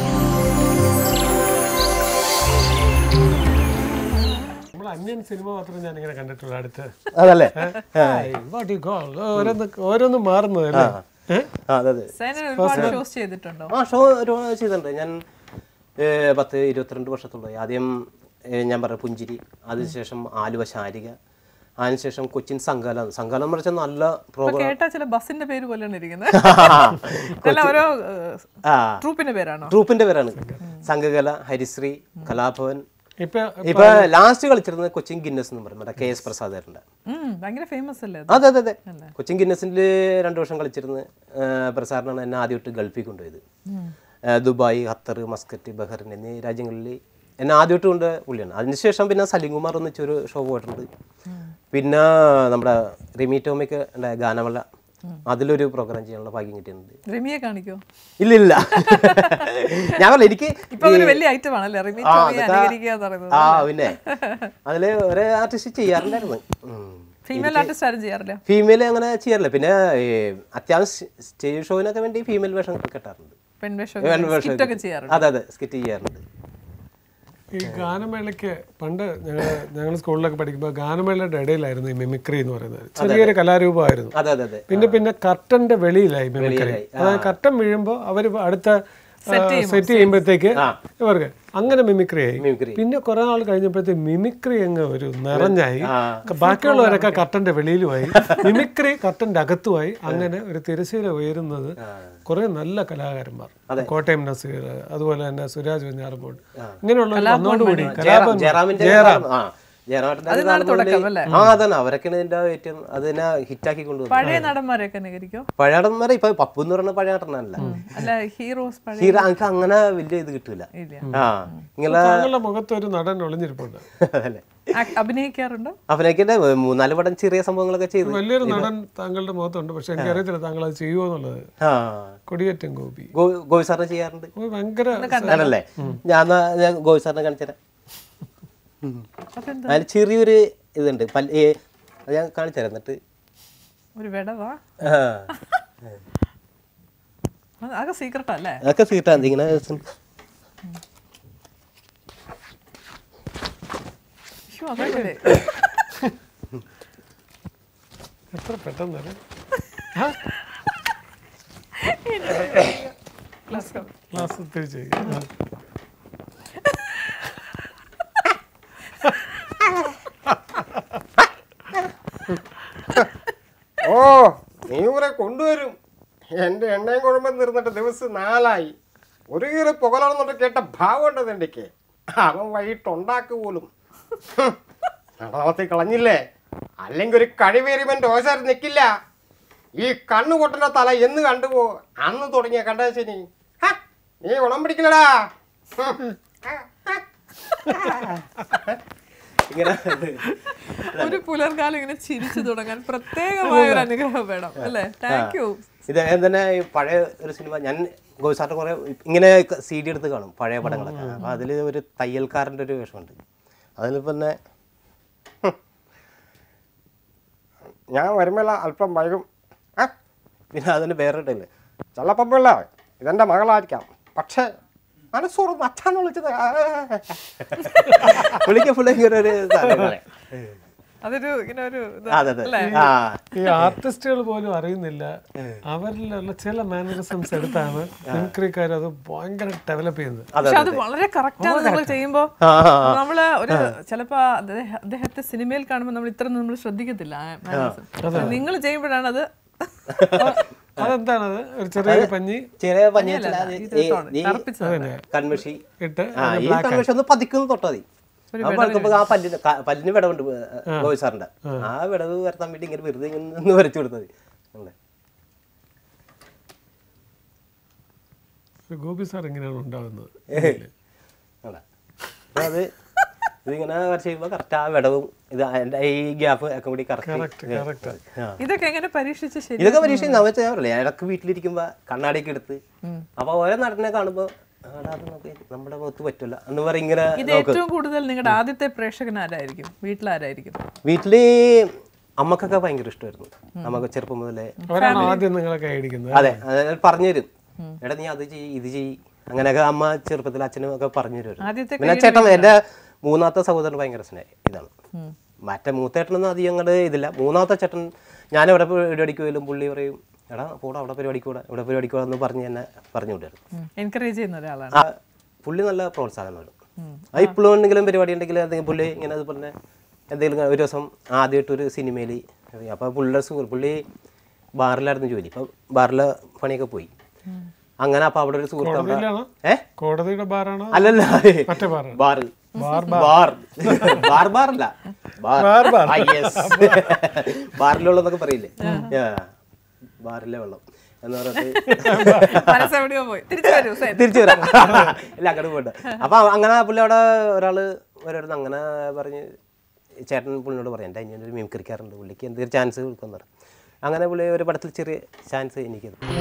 നമ്മൾ അന്യൻ സിനിമ മാത്രമേ ഞാൻ ഇങ്ങനെ കണ്ടിട്ടുള്ളൂ അടുത്ത് അതല്ലേ വാട്ട് യു കോൾ ഓരോന്ന് ഓരോന്നും മാറുന്നത് അല്ലേ ഏ? ആ അതെ അതെ സൈനൻ ഒരുപാട് ഷോസ് ചെയ്തിട്ടുണ്ടോ ആ ഷോ ഒരു ചെയ്തിട്ടുണ്ട് ഞാൻ ഏ, പത്ത് ഇരുപത്തിരണ്ട് വർഷത്തോളമായി ആദ്യം ഏ, ഞാൻ പറഞ്ഞ പുഞ്ചിരി അതിനുശേഷം ആലുവ ശാരിക അതിനുശേഷം കൊച്ചിൻ സംഘാലം സംഘാലം എന്ന് വെച്ചാൽ നല്ല ഇപ്പൊ പ്രോഗ്രാം കേട്ടാ ചില ബസ്സിന്റെ പേര് പോലെയാണ് ഇരിക്കുന്നത് അല്ല ഓരോ ആ ട്രൂപ്പിന്റെ പേരാണോ ട്രൂപ്പിന്റെ പേരാണ് സംഘകല ഹരിശ്രീ കലാഭവൻ ഇപ്പൊ ഇപ്പൊ ലാസ്റ്റ് കളിച്ചിരുന്നത് കൊച്ചിൻ ഗിന്നസ് എന്ന് പറയും മറ്റേ കെ എസ് പ്രസാദാറിന്റെ ഉം, ഭയങ്കര ഫേമസ് അല്ലേ അത്? അതെ അതെ അതെ കൊച്ചിൻ ഗിന്നസിൽ രണ്ടു വർഷം കളിച്ചിരുന്ന് പ്രസാറിനാണ് എന്നെ ആദ്യമായിട്ട് ഗൾഫിൽ കൊണ്ടുപോയത് ആ, ദുബായ് ഖത്തർ മസ്കറ്റ് ബഹ്റിൻ എന്നീ രാജ്യങ്ങളിൽ എന്നെ ആദ്യമായിട്ട് കൊണ്ട് പുള്ളിയാണ് അതിനുശേഷം പിന്നെ സലിംകുമാർ എന്ന് വെച്ചൊരു ഷോ പോയിട്ടുണ്ട് പിന്നെ നമ്മുടെ റിമി ടോമിക്ക് ഉണ്ടായ ഗാനമല അതിലൊരു പ്രോഗ്രാം ചെയ്യാനുള്ള ഭാഗ്യം കിട്ടിയിട്ടുണ്ട് റിമിയെ കാണിക്കോ ഇല്ല ഇല്ല ഞാൻ പറഞ്ഞ എനിക്ക് ഇപ്പൊ അതൊരു വലിയ ഐറ്റം ആണല്ലേ റിമി ആ, ടോമിയെ അതൊക്കെ- അനുകരിക്കുക എന്ന് പറയുന്നത് ആ പിന്നെ അതില് ഒരു ആർട്ടിസ്റ്റ് ചെയ്യാറുണ്ടായിരുന്നു ഉം. ഫീമെയിൽ ആർട്ടിസ്റ്റ് ആരും ചെയ്യാറില്ല ഫീമെയിൽ അങ്ങനെ ചെയ്യാറില്ല പിന്നെ ഈ അത്യാവശ്യം സ്റ്റേജ് ഷോവിനൊക്കെ വേണ്ടി ഫീമെയിൽ വേഷം കെട്ടാറുണ്ട് പെൺവേഷം പെൺ വേഷം skit ഒക്കെ ചെയ്യാറുണ്ട് അതെ അതെ സ്കിറ്റ് ചെയ്യാറുണ്ട് ഈ ഗാനമേളയ്ക്ക് പണ്ട് ഞങ്ങൾ ഞങ്ങൾ സ്കൂളിലൊക്കെ പഠിക്കുമ്പോൾ ഗാനമേളയുടെ ഇടയിലായിരുന്നു ഈ മിമിക്രി എന്ന് പറയുന്നത് ചെറിയൊരു കലാരൂപമായിരുന്നു അതെ അതെ അതെ പിന്നെ പിന്നെ കർട്ടന്റെ വെളിയിലായി മിമിക്രി അതായത് കർട്ടൻ വീഴുമ്പോൾ അവർ അടുത്ത സെറ്റ് ചെയ്യുമ്പോഴത്തേക്ക് ഇവർക്ക് അങ്ങനെ മിമിക്രി ആയി മിമിക്രി. പിന്നെ കുറെ നാൾ കഴിഞ്ഞപ്പോഴത്തേക്ക് മിമിക്രി അങ്ങ് ഒരു നിറഞ്ഞായി ബാക്കിയുള്ളവരൊക്കെ കർട്ടന്റെ വെളിയിലുമായി മിമിക്രി കർട്ടന്റെ അകത്തുമായി അങ്ങനെ ഒരു തിരശ്ശീല ഉയരുന്നത് കുറെ നല്ല കലാകാരന്മാർ കോട്ടയം നസീർ അതുപോലെ തന്നെ സുരാജ് വെഞ്ഞാറമൂട് ഇങ്ങനെയുള്ള വന്നോടുകൂടി കലാപം ജയറാമിന്റെ ജയറാം ആ ജയറാമേട്ടൻ്റെ അത് നാളെ തുടക്കം അല്ലേ? ആ അതാണ് അവരൊക്കെയാണ് ഇതിന്റെ ഏറ്റവും അതിനെ ഹിറ്റാക്കി കൊണ്ടുവന്നത് പഴയ നടന്മാരെയൊക്കെ അനുകരിക്കോ പഴയ നടന്മാരെ ഇപ്പൊ പപ്പു എന്ന് പറയുന്ന പഴയ നടനല്ല അല്ല ഹീറോസ് പഴയ ഹീറോ എനിക്ക് അങ്ങനെ വലിയ ഇത് കിട്ടൂല ഇല്ല ആ ഇങ്ങനെ താങ്കളുടെ മുഖത്ത് ഒരു നടൻ ഒളിഞ്ഞിരിപ്പുണ്ട് അതല്ലേ ആ- അഭിനയിക്കാറുണ്ടോ അവനൊക്കെ മൂന്നാല് പടം ചെറിയ സംഭവങ്ങളൊക്കെ ചെയ്തു വലിയൊരു നടൻ താങ്കളുടെ മുഖത്തുണ്ട് പക്ഷെ എനിക്കറിയത്തില്ല താങ്കൾ അത് ചെയ്യുമോ എന്നുള്ളത് ആ കൊടിയേറ്റം ഗോപി ഗോ- ഗോപി സാറിനെ ചെയ്യാറുണ്ട് ഓ, ഭയങ്കര ആണല്ലേ ഞാൻ എന്നാ ഞാൻ ഗോപി സാറിനെ കാണിച്ചുതരാം അതെന്താ അതിന് ചെറിയൊരു ഇതുണ്ട് പല്ല് ഏ, അത് ഞാൻ കാണിച്ചുതരാം എന്നിട്ട് ഒരു വിടവാ ആ. അത് ആകെ സീക്രട്ട് അല്ലേ അതൊക്കെ സീറ്റാണ് ഇങ്ങനെ ശ്ശോ, അതല്ലേ. എത്ര പെട്ടെന്ന് ക്ലാസ് തിരിച്ചു ഓ നീ ഇവരെ കൊണ്ടുവരും എൻ്റെ എണ്ണയും കുഴമ്പം തീർന്നിട്ട് ദിവസം നാലായി ഒരു കീറി പുകലാണെന്നൊട്ട് കേട്ട ഭാവമുണ്ട് നിൻ്റെക്ക് അവൻ വൈകിട്ട് ഉണ്ടാക്ക് പോലും നടത്തി കളഞ്ഞില്ലേ അല്ലെങ്കിൽ ഒരു കഴിവേറിവൻ ദോശ നിൽക്കില്ല ഈ കണ്ണു പൊട്ടന്റെ തല എന്ന് കണ്ടുപോ അന്ന് തുടങ്ങിയ കണ്ട ശനി ഹ, നീ ഗുണം പിടിക്കലടാ ഹും. ഇങ്ങനെ ഒരു പുലർകാലം ഇങ്ങനെ ചിരിച്ചു തുടങ്ങാൻ പ്രത്യേകമായ ഒരു അനുഗ്രഹം വേണം അല്ലേ താങ്ക് യു ഇത് തന്നെ ഈ പഴയ ഒരു സിനിമ ഞാൻ ഗോസാറിന്റെ കുറെ ഇങ്ങനെ സി ഡി എടുത്ത് കാണും പഴയ പടങ്ങളൊക്കെ അപ്പൊ അതിൽ ഒരു തയ്യൽക്കാരൻ്റെ ഒരു വേഷമുണ്ട് അതിൽ പിന്നെ ഹും. ഞാൻ വരുമ്പോൾ അല്പം വൈകും ആ പിന്നെ അതിന് വേറെ ഇട്ടില്ലേ ചെല്ലപ്പം പിള്ള ഇതെന്റെ മകളായിരിക്കാം പക്ഷേ മനസ്സോർന്ന് അച്ഛന്ന് വിളിച്ചത് ആ. പുള്ളിക്ക് പുള്ളി ഇങ്ങനെ ഒരു സാധനം അതൊരു ഇങ്ങനെ ഒരു ഇത് അതെ അതെ അല്ലേ ആ ഈ ആർട്ടിസ്റ്റുകൾ പോലും അറിയുന്നില്ല അവരിലുള്ള ചില മാനറിസംസ് എടുത്താണ് മിമിക്രിക്കാർ അത് ഭയങ്കര ഡെവലപ്പ് ചെയ്യുന്നത് അതെ പക്ഷെ അത് വളരെ കറക്റ്റ് ആണ് നിങ്ങൾ ചെയ്യുമ്പോ നമ്മള് ഒരു ചിലപ്പോ അദ്ദേഹ- അദ്ദേഹത്തെ സിനിമയിൽ കാണുമ്പോൾ നമ്മൾ ഇത്ര നമ്മൾ ശ്രദ്ധിക്കത്തില്ല നിങ്ങൾ ചെയ്യുമ്പോഴാണ് അത് അതെന്താണത് ഒരു ചെറിയ പഞ്ഞി ചെറിയ പഞ്ഞി അല്ല, വെച്ചാൽ ഇത് തൊ- കറുപ്പിച്ചത് കൺമഷി ഇട്ട് ആ ഈ കൺമഷി ഒന്ന് പതിക്കുന്നു തൊട്ടാ മതി ആ പതുക്കുമ്പോ ആ പല്ലിന് ക- പല്ലിന് വിടവുണ്ട് ഗോവി സാറിന്റെ ആ വിടവ് വരുത്താൻ വേണ്ടി ഇങ്ങനെ വെറുതെ ഇങ്ങനെ ഒന്ന് വരച്ചു കൊടുത്തത് അല്ലേ ഒരു ഗോപി സാർ എങ്ങനെയാണ് ഉണ്ടാവുന്നത് അതെ അപ്പൊ അത് ഇതിങ്ങനെ വരച്ച് കഴിയുമ്പോൾ കറക്റ്റ് ആ വിടവും ഇത് അതിന്റെ ഈ ഗ്യാപ്പ് ഒക്കെ കൂടി കറക്റ്റ് കറക്റ്റ് കറക്റ്റ് ഇതൊക്കെ എങ്ങനെ പരീക്ഷിച്ച് ശരി ഇതൊക്കെ പരീക്ഷ നമ്മൾ ചെയ്യാറില്ലേ ഇടക്ക് വീട്ടിലിരിക്കുമ്പോ കണ്ണാടിയൊക്കെ എടുത്ത് അപ്പൊ ഓരോ നടനെ കാണുമ്പോ ആടാ, അത് നമുക്ക് നമ്മുടെ മുഖത്ത് പറ്റില്ല എന്ന് പറയും ഇങ്ങനെ ഇത് ഏറ്റവും കൂടുതൽ നിങ്ങളുടെ ആദ്യത്തെ പ്രേക്ഷകൻ ആരായിരിക്കും വീട്ടിലാരായിരിക്കും വീട്ടില് അമ്മക്കൊക്കെ ഭയങ്കര ഇഷ്ടമായിരുന്നു നമുക്ക് ചെറുപ്പം മുതലേ അവരാണ് ആദ്യം നിങ്ങളെ കൈയടിക്കുന്നത് അതെ അത് പറഞ്ഞു തരും എടാ നീ അത് ചെയ്യ് ഇത് ചെയ്യ് അങ്ങനെയൊക്കെ അമ്മ ചെറുപ്പത്തിൽ അച്ഛനും ഒക്കെ പറഞ്ഞു തരുമായിരുന്നു ആദ്യത്തെ പിന്നെ ചേട്ടൻ എൻ്റെ മൂന്നാമത്തെ സഹോദരൻ ഭയങ്കര സ്നേഹം ഇതാണ് മറ്റേ മൂത്തേട്ടനൊന്നും അധികം അങ്ങോട്ട് ഇതില്ല മൂന്നാമത്തെ ചേട്ടൻ ഞാൻ എവിടെ പരിപാടിക്ക് പോയാലും പുള്ളി പറയും എടാ പോടാ അവിടെ പരിപാടിക്ക് കൂടാ ഇവിടെ പരിപാടിക്ക് കൂടാ എന്ന് പറഞ്ഞ് എന്നെ പറഞ്ഞു വിട്ടായിരുന്നു എൻകറേജ് ചെയ്യുന്ന ഒരാളാണ് ആ, പുള്ളി നല്ല പ്രോത്സാഹനമാണ് ആ ഇപ്പോഴും എന്തെങ്കിലും പരിപാടി ഉണ്ടെങ്കിൽ എന്തെങ്കിലും പുള്ളി ഇങ്ങനെ അതുപോലെ തന്നെ എന്തെങ്കിലും ഒരു ദിവസം ആദ്യമായിട്ട് ഒരു സിനിമയിൽ അപ്പോൾ പുള്ളിയുടെ സുഹൃത്ത് പുള്ളി ബാറിലായിരുന്നു ജോലി ഇപ്പം ബാറിലെ പണിയൊക്കെ പോയി അങ്ങനെ അപ്പോൾ അവിടെ ഒരു സുഹൃത്ത് അവിടെ- കോടതിയിലാണോ? ഏ കോടതിയുടെ ബാറാണോ അല്ലല്ല മറ്റേ ബാറാണ് ബാർ ബാർ ബാർ ബാർ ബാറല്ല ബാർ ബാർ. ബാറിലുള്ളതൊക്കെ പറയില്ലേ ആ, ബാറിലെ വെള്ളം എന്ന് പറഞ്ഞിട്ട് മനസ്സെവിടെയോ പോയി തിരിച്ചു വരൂ സേൻ. തിരിച്ചു വരാം ഇല്ല അങ്ങോട്ട് പോയിട്ട് അപ്പൊ അങ്ങനെ പുള്ളി അവിടെ ഒരാള് വരരുത് അങ്ങനെ പറഞ്ഞ് ചേട്ടൻ പുള്ളിനോട് പറയാം എൻ്റെ അനിയൻ ഒരു മിമിക്രിക്കാറുണ്ട് പുള്ളിക്ക് എന്തെങ്കിലും ചാൻസ് കൊടുക്കുമെന്ന് പറഞ്ഞു അങ്ങനെ പുള്ളി ഒരു പടത്തിൽ ചെറിയ ചാൻസ് എനിക്ക് തന്നു.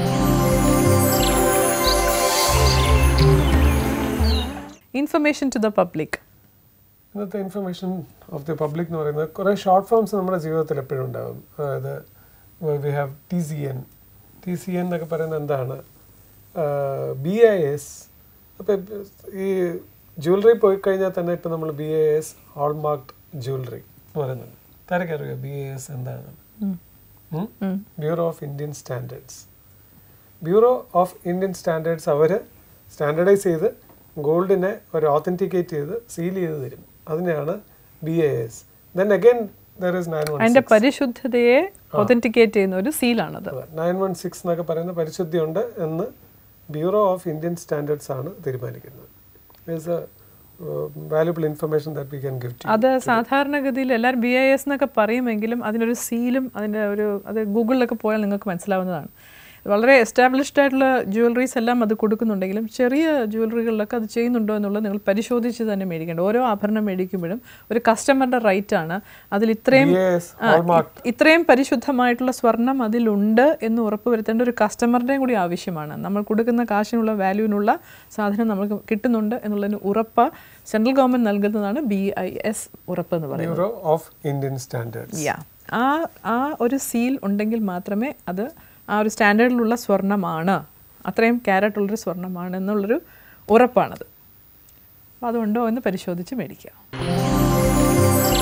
ഇൻഫർമേഷൻ ടു ദ പബ്ലിക് ഇന്നത്തെ ഇൻഫർമേഷൻ ഓഫ് ദി പബ്ലിക് എന്ന് പറയുന്നത് കുറേ ഷോർട്ട് ഫോംസ് നമ്മുടെ ജീവിതത്തിൽ എപ്പോഴും ഉണ്ടാകും അതായത് we have T C N T C N എന്നൊക്കെ പറയുന്നത് എന്താണ് ബി ഐ എസ് അപ്പോൾ ഈ ജ്വല്ലറി പോയി കഴിഞ്ഞാൽ തന്നെ ഇപ്പം നമ്മൾ B I S hallmarked jewellery എന്ന് പറയുന്നുണ്ട് തിരക്കറിയോ ബി ഐ എസ് എന്താണ് bureau of Indian standards bureau of Indian standards അവർ സ്റ്റാൻഡർഡൈസ് ചെയ്ത് ഗോൾഡിനെ ഒരു ഓത്തൻറ്റിക്കേറ്റ് ചെയ്ത് സീൽ ചെയ്ത് തരും അതിനെയാണ് B A S then again there is nine one അതിന്റെ പരിശുദ്ധതയെ ഒതന്റിക്കേറ്റ് ചെയ്യുന്ന ഒരു സീലാണത് നയൻ വൺ സിക്സ് എന്നൊക്കെ പറയുന്ന പരിശുദ്ധിയുണ്ട് എന്ന് ബ്യൂറോ ഓഫ് ഇന്ത്യൻ സ്റ്റാൻഡേർഡ്സ് ആണ് തീരുമാനിക്കുന്നത് it's a valuable information that we can give to അത് സാധാരണഗതിയിൽ എല്ലാവരും ബി ഐ എസ് എന്നൊക്കെ പറയുമെങ്കിലും അതിനൊരു സീലും അതിൻ്റെ ഒരു അത് ഗൂഗിളിലൊക്കെ പോയാൽ നിങ്ങൾക്ക് മനസ്സിലാവുന്നതാണ് വളരെ എസ്റ്റാബ്ലിഷ്ഡ് ആയിട്ടുള്ള ജ്വല്ലറീസ് എല്ലാം അത് കൊടുക്കുന്നുണ്ടെങ്കിലും ചെറിയ ജ്വല്ലറികളിലൊക്കെ അത് ചെയ്യുന്നുണ്ടോ എന്നുള്ളത് നിങ്ങൾ പരിശോധിച്ച് തന്നെ മേടിക്കേണ്ടത് ഓരോ ആഭരണം മേടിക്കുമ്പോഴും ഒരു കസ്റ്റമറുടെ റൈറ്റ് ആണ് അതിൽ ഇത്രയും BAS, ആ, ഇ- ഇത്രയും പരിശുദ്ധമായിട്ടുള്ള സ്വർണം അതിലുണ്ട് എന്ന് ഉറപ്പുവരുത്തേണ്ട ഒരു കസ്റ്റമറുടെയും കൂടി ആവശ്യമാണ് നമ്മൾ കൊടുക്കുന്ന കാശിനുള്ള വാല്യൂവിനുള്ള സാധനം നമുക്ക് കിട്ടുന്നുണ്ട് എന്നുള്ളതിന് ഉറപ്പ് സെൻട്രൽ ഗവൺമെന്റ് നൽകുന്നതാണ് ബി ഐ എസ് ഉറപ്പ് എന്ന് പറയുന്നത് ബ്യൂറോ ഓഫ് ഇന്ത്യൻ സ്റ്റാൻഡേർഡ്സ് യാ ആ ആ ഒരു സീൽ ഉണ്ടെങ്കിൽ മാത്രമേ അത് ആ ഒരു സ്റ്റാൻഡേർഡിലുള്ള സ്വർണ്ണമാണ് അത്രയും ക്യാരറ്റ് ഉള്ളൊരു സ്വർണ്ണമാണ് എന്നുള്ളൊരു ഉറപ്പാണത് അപ്പോൾ അതുണ്ടോ എന്ന് പരിശോധിച്ച് മേടിക്കുക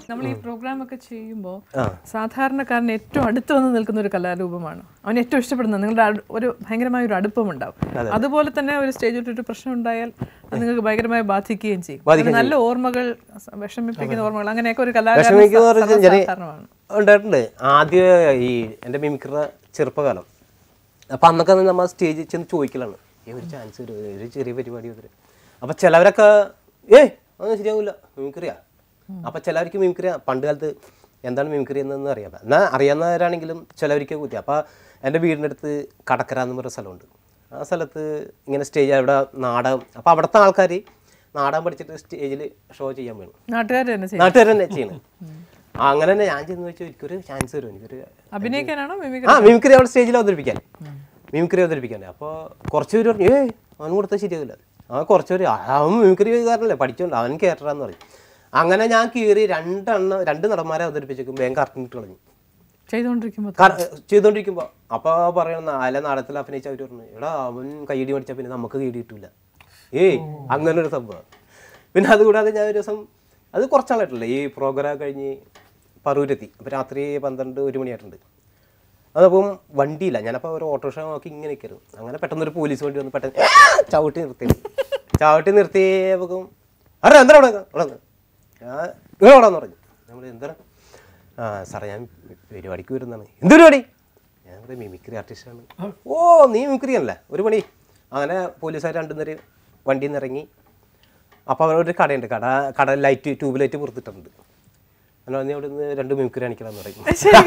നമ്മൾ ഈ പ്രോഗ്രാം ഒക്കെ ചെയ്യുമ്പോൾ സാധാരണക്കാരന് ഏറ്റവും അടുത്ത് വന്ന് നിൽക്കുന്ന ഒരു കലാരൂപമാണ് അവൻ ഏറ്റവും ഇഷ്ടപ്പെടുന്നത് നിങ്ങളുടെ അടു- ഒരു ഭയങ്കരമായ ഒരു അടുപ്പമുണ്ടാവും അതുപോലെ തന്നെ ഒരു സ്റ്റേജിൽ ഒരു പ്രശ്നം ഉണ്ടായാൽ അത് നിങ്ങൾക്ക് ഭയങ്കരമായി ബാധിക്കുകയും ചെയ്യും ഒരു നല്ല ഓർമ്മകൾ സ- വിഷമിപ്പിക്കുന്ന ഓർമ്മകൾ അങ്ങനെയൊക്കെ ഒരു കലാകാരൻ വിഷമിക്കുന്ന പറഞ്ഞാൽ ഞാൻ സാധാരണമാണ് ഉണ്ടായിട്ടുണ്ട് ആദ്യം ഈ എൻ്റെ മിമിക്രിയുടെ ചെറുപ്പകാലം അപ്പം അന്നൊക്കെ നമ്മൾ സ്റ്റേജിൽ ചെന്ന് ചോദിക്കലാണ് ഏ ഒരു ചാൻസ് ഒരു ഒരു ചെറിയ പരിപാടി വരെ അപ്പം ചിലവരൊക്കെ ഏയ് അതൊന്നും ശരിയാവില്ല മിമിക്രിയാ അപ്പം ചിലവർക്ക് മിമിക്രിയ പണ്ട് കാലത്ത് എന്താണ് മിമിക്രി എന്നൊന്നും അറിയാം എന്നാൽ അറിയാവുന്നവരാണെങ്കിലും ചിലവർക്ക് കുത്തി അപ്പം എൻ്റെ വീടിൻ്റെ അടുത്ത് കടക്കര എന്ന് പറയുന്ന സ്ഥലമുണ്ട് ആ സ്ഥലത്ത് ഇങ്ങനെ സ്റ്റേജ് അവിടെ നാടകം അപ്പോൾ അവിടുത്തെ ആൾക്കാർ നാടകം പഠിച്ചിട്ട് സ്റ്റേജിൽ ഷോ ചെയ്യാൻ വേണം നാട്ടുകാർ തന്നെ ചെയ്യും നാട്ടുകാർ തന്നെ ചെയ്യണം അങ്ങനെ തന്നെ ഞാൻ ചെന്ന് വെച്ചാൽ എനിക്കൊരു ചാൻസ് തരും എനിക്കൊരു അഭിനയിക്കാനാണോ മിമിക്രി ആ മിമിക്രി അവിടെ സ്റ്റേജിൽ അവതരിപ്പിക്കാൻ മിമിക്രി അവതരിപ്പിക്കാൻ അപ്പോൾ കുറച്ച് പേര് പറഞ്ഞു ഏയ് അവൻ കൊടുത്താൽ ശരിയാവില്ല അവൻ കുറച്ച് പേര് "ആ, അവൻ മിമിക്രി കാരനല്ലേ പഠിച്ചോണ്ട് അവൻ കയറ്ററാന്ന് പറഞ്ഞു അങ്ങനെ ഞാൻ കയറി രണ്ടെണ്ണം രണ്ട് നടന്മാരെ അവതരിപ്പിച്ചേക്കും വേഗം കറക്റ്റ് ഇട്ട് കളഞ്ഞു ചെയ്തുകൊണ്ടിരിക്കുമ്പോൾ കറ- ചെയ്തോണ്ടിരിക്കുമ്പോൾ അപ്പോൾ പറയണ അല്ല നാടകത്തിൽ അഭിനയിച്ച അവർ പറഞ്ഞു എടാ അവൻ കൈയടി പഠിച്ചാൽ പിന്നെ നമുക്ക് കൈയടി കിട്ടൂല ഏയ് അങ്ങനെ ഒരു സംഭവം പിന്നെ അതുകൂടാതെ ഞാൻ ഒരു ദിവസം അത് കുറച്ചാളായിട്ടില്ല ഈ പ്രോഗ്രാം കഴിഞ്ഞ് പറൂരെത്തി അപ്പോൾ രാത്രി പന്ത്രണ്ട് ഒരു മണിയായിട്ടുണ്ട് അതപ്പം വണ്ടിയില്ല ഞാനപ്പോൾ ഒരു ഓട്ടോറിക്ഷ നോക്കി ഇങ്ങനെ നിൽക്കരുത് അങ്ങനെ പെട്ടെന്ന് ഒരു പോലീസ് വണ്ടി വന്ന് പെട്ടെന്ന് ചവിട്ടി നിർത്തി ചവിട്ടി നിർത്തിയപ്പം അറേ എന്താ അവിടെ അവിടെ നിന്ന്?" ഞാൻ ഇവിടെ അവിടെ എന്ന് പറഞ്ഞു നമ്മൾ എന്താണ് ആ സാറേ ഞാൻ പരിപാടിക്ക് വരുന്നതാണ് എന്ത് പരിപാടി ഞാൻ ഇവിടെ മിമിക്രി ആർട്ടിസ്റ്റാണ് ഓ നീ മിമിക്രി ആണല്ലേ ഒരു പണി അങ്ങനെ പോലീസുകാർ രണ്ടു നേരം വണ്ടിയിൽ നിന്ന് ഇറങ്ങി അപ്പോൾ അവിടെ ഒരു കടയുണ്ട് കട കട ലൈറ്റ് ട്യൂബ് ലൈറ്റ് പുറത്തിട്ടുണ്ട് അങ്ങനെ നീ അവിടെ നിന്ന് രണ്ട് മിമിക്രി കാണിക്കലാന്ന് പറയും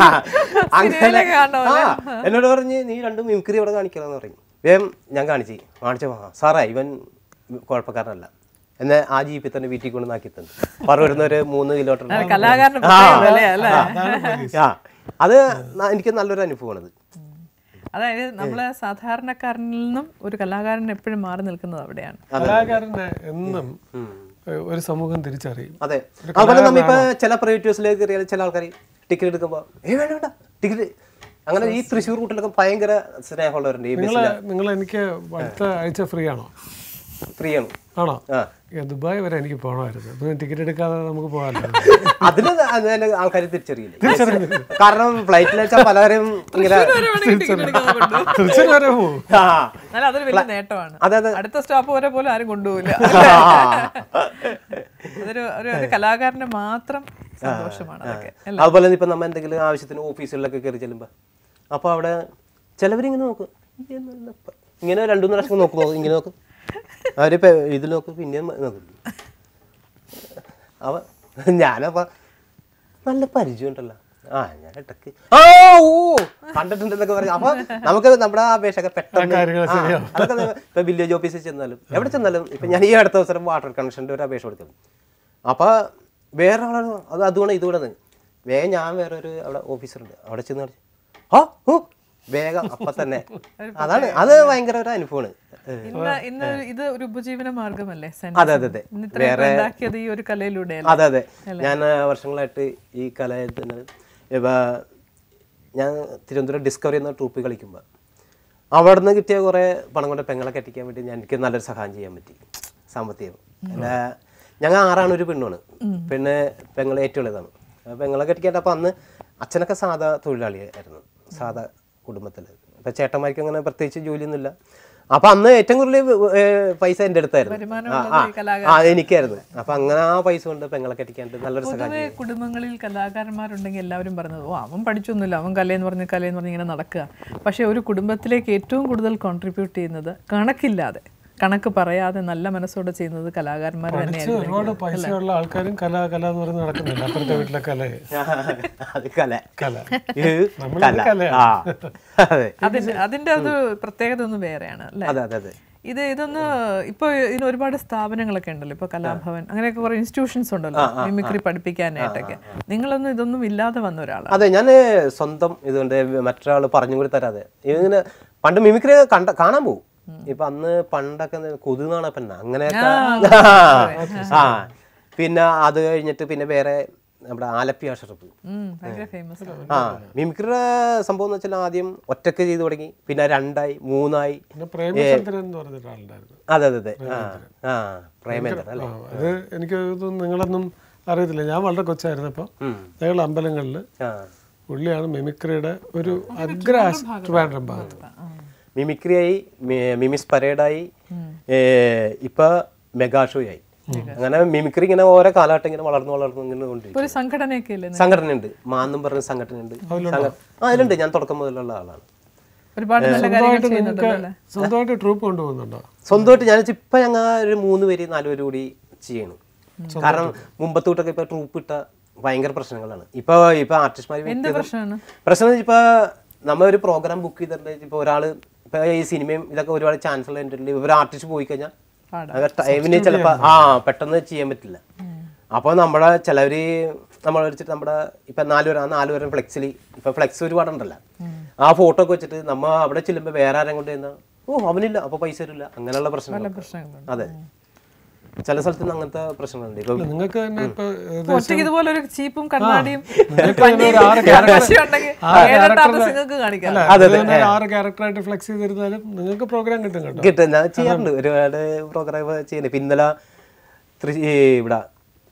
അങ്ങനെ ആ, എന്നോട് പറഞ്ഞ് നീ രണ്ട് മിമിക്രി അവിടെ കാണിക്കലാന്ന് പറയും വേഗം ഞാൻ കാണിച്ചു കാണിച്ചോ ആ സാറേ ഇവൻ കുഴപ്പക്കാരനല്ല എന്നെ ആ ജീപ്പിൽ തന്നെ വീട്ടിൽ കൊണ്ട് നാക്കി തന്നു പറവരുന്ന ഒരു മൂന്ന് കിലോമീറ്റർ കലാകാരന് ആ, പ്രത്യേക വിലയാ, അല്ലേ? ആ അത് ന- എനിക്ക് നല്ലൊരു അനുഭവമാണത് അതായത് നമ്മളെ സാധാരണക്കാരനിൽ നിന്നും ഒരു കലാകാരൻ എപ്പോഴും മാറി നിൽക്കുന്നത് അവിടെയാണ് കലാകാരനെ എന്നും ഏഹ്, ഒരു സമൂഹം തിരിച്ചറിയും അതെ അതുപോലെ നമ്മിപ്പോ ചില പ്രൈവറ്റ് ബസ്സിലേക്ക് കയറിയാൽ ചില ആൾക്കാർ ടിക്കറ്റ് എടുക്കുമ്പോൾ ഏ വേണ്ട വേണ്ട ടിക്കറ്റ് അങ്ങനെ ഈ തൃശ്ശൂർ റൂട്ടിലൊക്കെ ഭയങ്കര സ്നേഹമുള്ളവരുണ്ട് ഈ നിങ്ങൾ ബസ്സിൽ നിങ്ങൾ എനിക്ക് അടുത്ത ആഴ്ച ഫ്രീ ആണോ ഫ്രീ ആണ് ആണോ ആ ഏ, ദുബായ് വരെ എനിക്ക് പോകണമായിരുന്നു അപ്പം ടിക്കറ്റ് എടുക്കാതെ നമുക്ക് പോകാമല്ലോ അതിന് അതിന് ആൾക്കാർ തിരിച്ചറിയില്ല കാരണം ഫ്ലൈറ്റിൽ വെച്ചാൽ പലരും ഇങ്ങനെ തൃശ്ശൂർ വരെ പോകും ആ, എന്നാലും അതൊരു വലിയ നേട്ടമാണ് അതെ അതെ അടുത്ത സ്റ്റോപ്പ് വരെ പോലും ആരും കൊണ്ടുപോകില്ല അതൊരു ഒരു ഒരു കലാകാരന്റെ മാത്രം സന്തോഷമാണ് അതൊക്കെ അല്ലേ? അതുപോലെ തന്നെ ഇപ്പൊ നമ്മ എന്തെങ്കിലും ആവശ്യത്തിന് ഓഫീസുകളിലൊക്കെ കയറി ചെല്ലുമ്പോ അപ്പൊ അവിടെ ചിലവരിങ്ങനെ നോക്കും ഇതെന്നല്ല ഇപ്പൊ. ഇങ്ങനെ രണ്ടു മൂന്ന് പ്രാവശ്യം നോക്കും നോക്കും, ഇങ്ങനെ നോക്കും അവര് ഇതിൽ നോക്കും പിന്നെയും നോക്കും അവ ഞാനപ്പ നല്ല പരിചയം ഉണ്ടല്ലോ ആ ഞാൻ ഇടക്ക് ആ ഓ കണ്ടിട്ടുണ്ടെന്നൊക്കെ പറഞ്ഞു അപ്പൊ നമുക്ക് നമ്മുടെ ആ അപേക്ഷയൊക്കെ പെട്ടെന്ന് കാര്യങ്ങൾ ആ, അതൊക്കെ ന- ഇപ്പൊ വില്ലേജ് ഓഫീസിൽ ചെന്നാലും എവിടെ ചെന്നാലും ഇപ്പൊ ഞാൻ ഈ അടുത്ത ദിവസം വാട്ടർ കണക്ഷൻ്റെ ഒരു അപേക്ഷ കൊടുക്കുന്നു അപ്പൊ വേറെ ആളാണ് അത് അതുകൊണ്ട് ഇതുകൂടെ വേഗം ഞാൻ വേറെ ഒരു അവിടെ ഓഫീസറുണ്ട് അവിടെ ചെന്ന് കാണിച്ചു ആ ഓ വേഗം അപ്പൊ തന്നെ അതാണ് അത് ഭയങ്കര ഒരു അനുഭവമാണ് ഇന്ന് ഇന്ന് ഇത് ഒരു ഉപജീവന മാർഗമല്ലേ അതെ അതെ അതെ ഇന്ന് ഇത്രയും ഉണ്ടാക്കിയത് ഈ ഒരു കലയിലൂടെയല്ലേ അതെ അതെ ഞാൻ ആ, വർഷങ്ങളായിട്ട് ഈ കലയിൽ തന്നെ ഇപ്പൊ ഞാൻ തിരുവനന്തപുരം ഡിസ്കവറി എന്ന ട്രൂപ്പ് കളിക്കുമ്പോൾ അവിടെ നിന്ന് കിട്ടിയ കുറേ പണം കൊണ്ട് പെങ്ങളെ കെട്ടിക്കാൻ വേണ്ടി ഞാൻ എനിക്ക് നല്ലൊരു സഹായം ചെയ്യാൻ പറ്റി സാമ്പത്തികം എൻ്റെ ഞങ്ങൾ ആറാണ് ഒരു പെണ്ണാണ് പെണ്ണ് പെങ്ങൾ ഏറ്റവും ഇളയതാണ് ആ പെങ്ങളെ കെട്ടിക്കേണ്ട അപ്പോൾ അന്ന് അച്ഛനൊക്കെ സാധാ തൊഴിലാളിയായിരുന്നു സാധാ കുടുംബത്തിൽ അപ്പം ചേട്ടന്മാർക്ക് അങ്ങനെ പ്രത്യേകിച്ച് ജോലിയൊന്നുമില്ല അപ്പൊ അന്ന് ഏറ്റവും കൂടുതൽ ഏ, പൈസ എൻ്റെ അടുത്തായിരുന്നു വരുമാനമുള്ളത് ആ, ഈ കലാകാരൻ. ആ എനിക്കായിരുന്നു അപ്പൊ അങ്ങനെ ആ പൈസ കൊണ്ട് പെങ്ങളെ കെട്ടിക്കാണ്ട് നല്ലൊരു സഹായം പൊതുവെ കുടുംബങ്ങളിൽ കലാകാരന്മാരുണ്ടെങ്കിൽ എല്ലാവരും പറയുന്നത് ഓ അവൻ പഠിച്ചൊന്നുമില്ല അവൻ കലയെന്ന് പറഞ്ഞ് കലയെന്ന് പറഞ്ഞ് ഇങ്ങനെ നടക്കുക പക്ഷേ ഒരു കുടുംബത്തിലേക്ക് ഏറ്റവും കൂടുതൽ കോൺട്രിബ്യൂട്ട് ചെയ്യുന്നത് കണക്കില്ലാതെ കണക്ക് പറയാതെ നല്ല മനസ്സോടെ ചെയ്യുന്നത് കലാകാരന്മാർ തന്നെയായിരിക്കും ഒരുപാട് പൈസയുള്ള ആൾക്കാരും കല കല എന്ന് പറഞ്ഞ് നടക്കുന്നില്ല അപ്പുറത്തെ വീട്ടിലെ കല അത് കല കല ഇത് നമ്മളത് കല കലയാണ്. ആ അതെ അതിന്റെ അതിന്റെ അത് പ്രത്യേകത ഒന്ന് വേറെയാണ് അല്ലേ അതെ അതെ അതെ ഇത് ഇതൊന്ന് ഇപ്പൊ ഇതിന് ഒരുപാട് സ്ഥാപനങ്ങളൊക്കെ ഉണ്ടല്ലോ ഇപ്പൊ കലാഭവൻ അങ്ങനെയൊക്കെ കുറെ ഇൻസ്റ്റിറ്റ്യൂഷൻസ് ഉണ്ടല്ലോ മിമിക്രി പഠിപ്പിക്കാനായിട്ടൊക്കെ നിങ്ങളൊന്നും ഇതൊന്നും ഇല്ലാതെ വന്ന ഒരാളാണ് അതെ ഞാൻ സ്വന്തം ഇതുകൊണ്ട് മറ്റൊരാൾ പറഞ്ഞു കൂടി തരാതെ ഇങ്ങനെ പണ്ട് മിമിക്രി കണ്ട കാണാൻ പോകും ഇപ്പൊ അന്ന് പണ്ടൊക്കെ കൊതുനാണ് പെണ്ണ അങ്ങനെയൊക്കെ ആ പിന്നെ അത് കഴിഞ്ഞിട്ട് പിന്നെ വേറെ നമ്മുടെ ആലപ്പി അഷറഫ് ഉം, ഭയങ്കര ഫേമസ് ആണ് ആ മിമിക്രിയുടെ സംഭവം എന്ന് വെച്ചാൽ ആദ്യം ഒറ്റക്ക് ചെയ്തു തുടങ്ങി പിന്നെ രണ്ടായി മൂന്നായി പിന്നെ പ്രേമചന്ദ്രൻ എന്ന് പറഞ്ഞ ഒരാളുണ്ടായിരുന്നു അതെ അതെ അതെ ആ ആ പ്രേമേന്ദ്രൻ അല്ലേ ആ, അത് എനിക്ക് തോന്നുന്നു നിങ്ങളൊന്നും അറിയത്തില്ല ഞാൻ വളരെ കൊച്ചായിരുന്നപ്പോൾ ഞങ്ങൾ അമ്പലങ്ങളിൽ ആ പുള്ളിയാണ് മിമിക്രിയുടെ ഒരു അഗ്രാസ് ട്രിവാൻഡ്രം ഭാഗത്ത് മിമിക്രിയായി മി- മിമിസ് പരേഡായി ഇപ്പൊ മെഗാ ഷോ ആയി അങ്ങനെ മിമിക്രി ഇങ്ങനെ ഓരോ കാലഘട്ടം ഇങ്ങനെ വളർന്നു വളർന്നു ഇങ്ങനെ കൊണ്ടിരിക്കും ഇപ്പൊ ഒരു സംഘടനയൊക്കെ ഇല്ലേ സംഘടന ഉണ്ട് മാന്നും പറഞ്ഞ സംഘടന ഉണ്ട് ആ അതിലുണ്ട് ഞാൻ തുടക്കം മുതലുള്ള ആളാണ് ഒരുപാട് നല്ല കാര്യങ്ങൾ ചെയ്യുന്നുണ്ടല്ലോ അല്ലേ സ്വന്തമായിട്ട് ട്രൂപ്പ് കൊണ്ടുപോകുന്നുണ്ടോ സ്വന്തമായിട്ട് ഞാൻ ഇപ്പൊ ഞങ്ങൾ ഒരു മൂന്ന് പേര് നാല് പേര് കൂടി ചെയ്യണം കാരണം മുമ്പത്തോട്ടൊക്കെ ഇപ്പൊ ട്രൂപ്പ് ഇട്ട ഭയങ്കര പ്രശ്നങ്ങളാണ് ഇപ്പൊ ഇപ്പൊ ആർട്ടിസ്റ്റ്മാർ എന്ത് പ്രശ്നമാണ് പ്രശ്നം ഇപ്പൊ നമ്മ ഒരു പ്രോഗ്രാം ബുക്ക് ചെയ്തിട്ടുണ്ട് ഇപ്പൊ ഒരാള് ഇപ്പൊ ഈ സിനിമയും ഇതൊക്കെ ഒരുപാട് ചാൻസ് ഉള്ള ഒരു ആർട്ടിസ്റ്റ് പോയി കഴിഞ്ഞാൽ പാടാം ടൈമിന് ചിലപ്പോ ആ പെട്ടെന്ന് ചെയ്യാൻ പറ്റില്ല അപ്പോൾ നമ്മുടെ ചിലവര് നമ്മൾ വെച്ചിട്ട് നമ്മുടെ ഇപ്പൊ നാല് പേര് ആ നാല് പേരും ഫ്ലെക്സിൽ ഇപ്പൊ ഫ്ലെക്സ് ഒരുപാടുണ്ടല്ലോ ആ ഫോട്ടോ ഒക്കെ വെച്ചിട്ട് നമ്മ അവിടെ ചെല്ലുമ്പോ വേറെ ആരും കൊണ്ട് ചെന്നാ ഓ അവനില്ല അപ്പൊ പൈസ തരില്ല അങ്ങനെയുള്ള പ്രശ്നങ്ങൾ പ്രശ്നങ്ങളുണ്ട് അതെ ചില സ്ഥലത്ത് അങ്ങനത്തെ പ്രശ്നങ്ങളുണ്ട് ഇപ്പൊ നിങ്ങൾക്ക് തന്നെ ഇപ്പൊ ഇത് ഒറ്റയ്ക്ക് ഇതുപോലെ ഒരു ചീപ്പും കണ്ണാടിയും നിങ്ങൾക്ക് പഞ്ഞിയും തന്നെ ഒരു ആറ് character- കശിയും ഉണ്ടെങ്കിൽ ആറ് ഏഴെട്ട് character- നിങ്ങൾക്ക് കാണിക്കാം അല്ല ഇത് തന്നെ ഒരു ആറ് ക്യാരക്ടറായിട്ട് ഫ്ലെക്സ് ചെയ്തിരുന്നാലും നിങ്ങൾക്ക് പ്രോഗ്രാം കിട്ടും കേട്ടോ കിട്ടും ഞാൻ ചെയ്യാറുണ്ട് ഒരുപാട് പ്രോഗ്രാം ചെയ്യുന്നുണ്ട് ഇപ്പൊ ഇന്നലെ തൃശ്ശി ഇവിടെ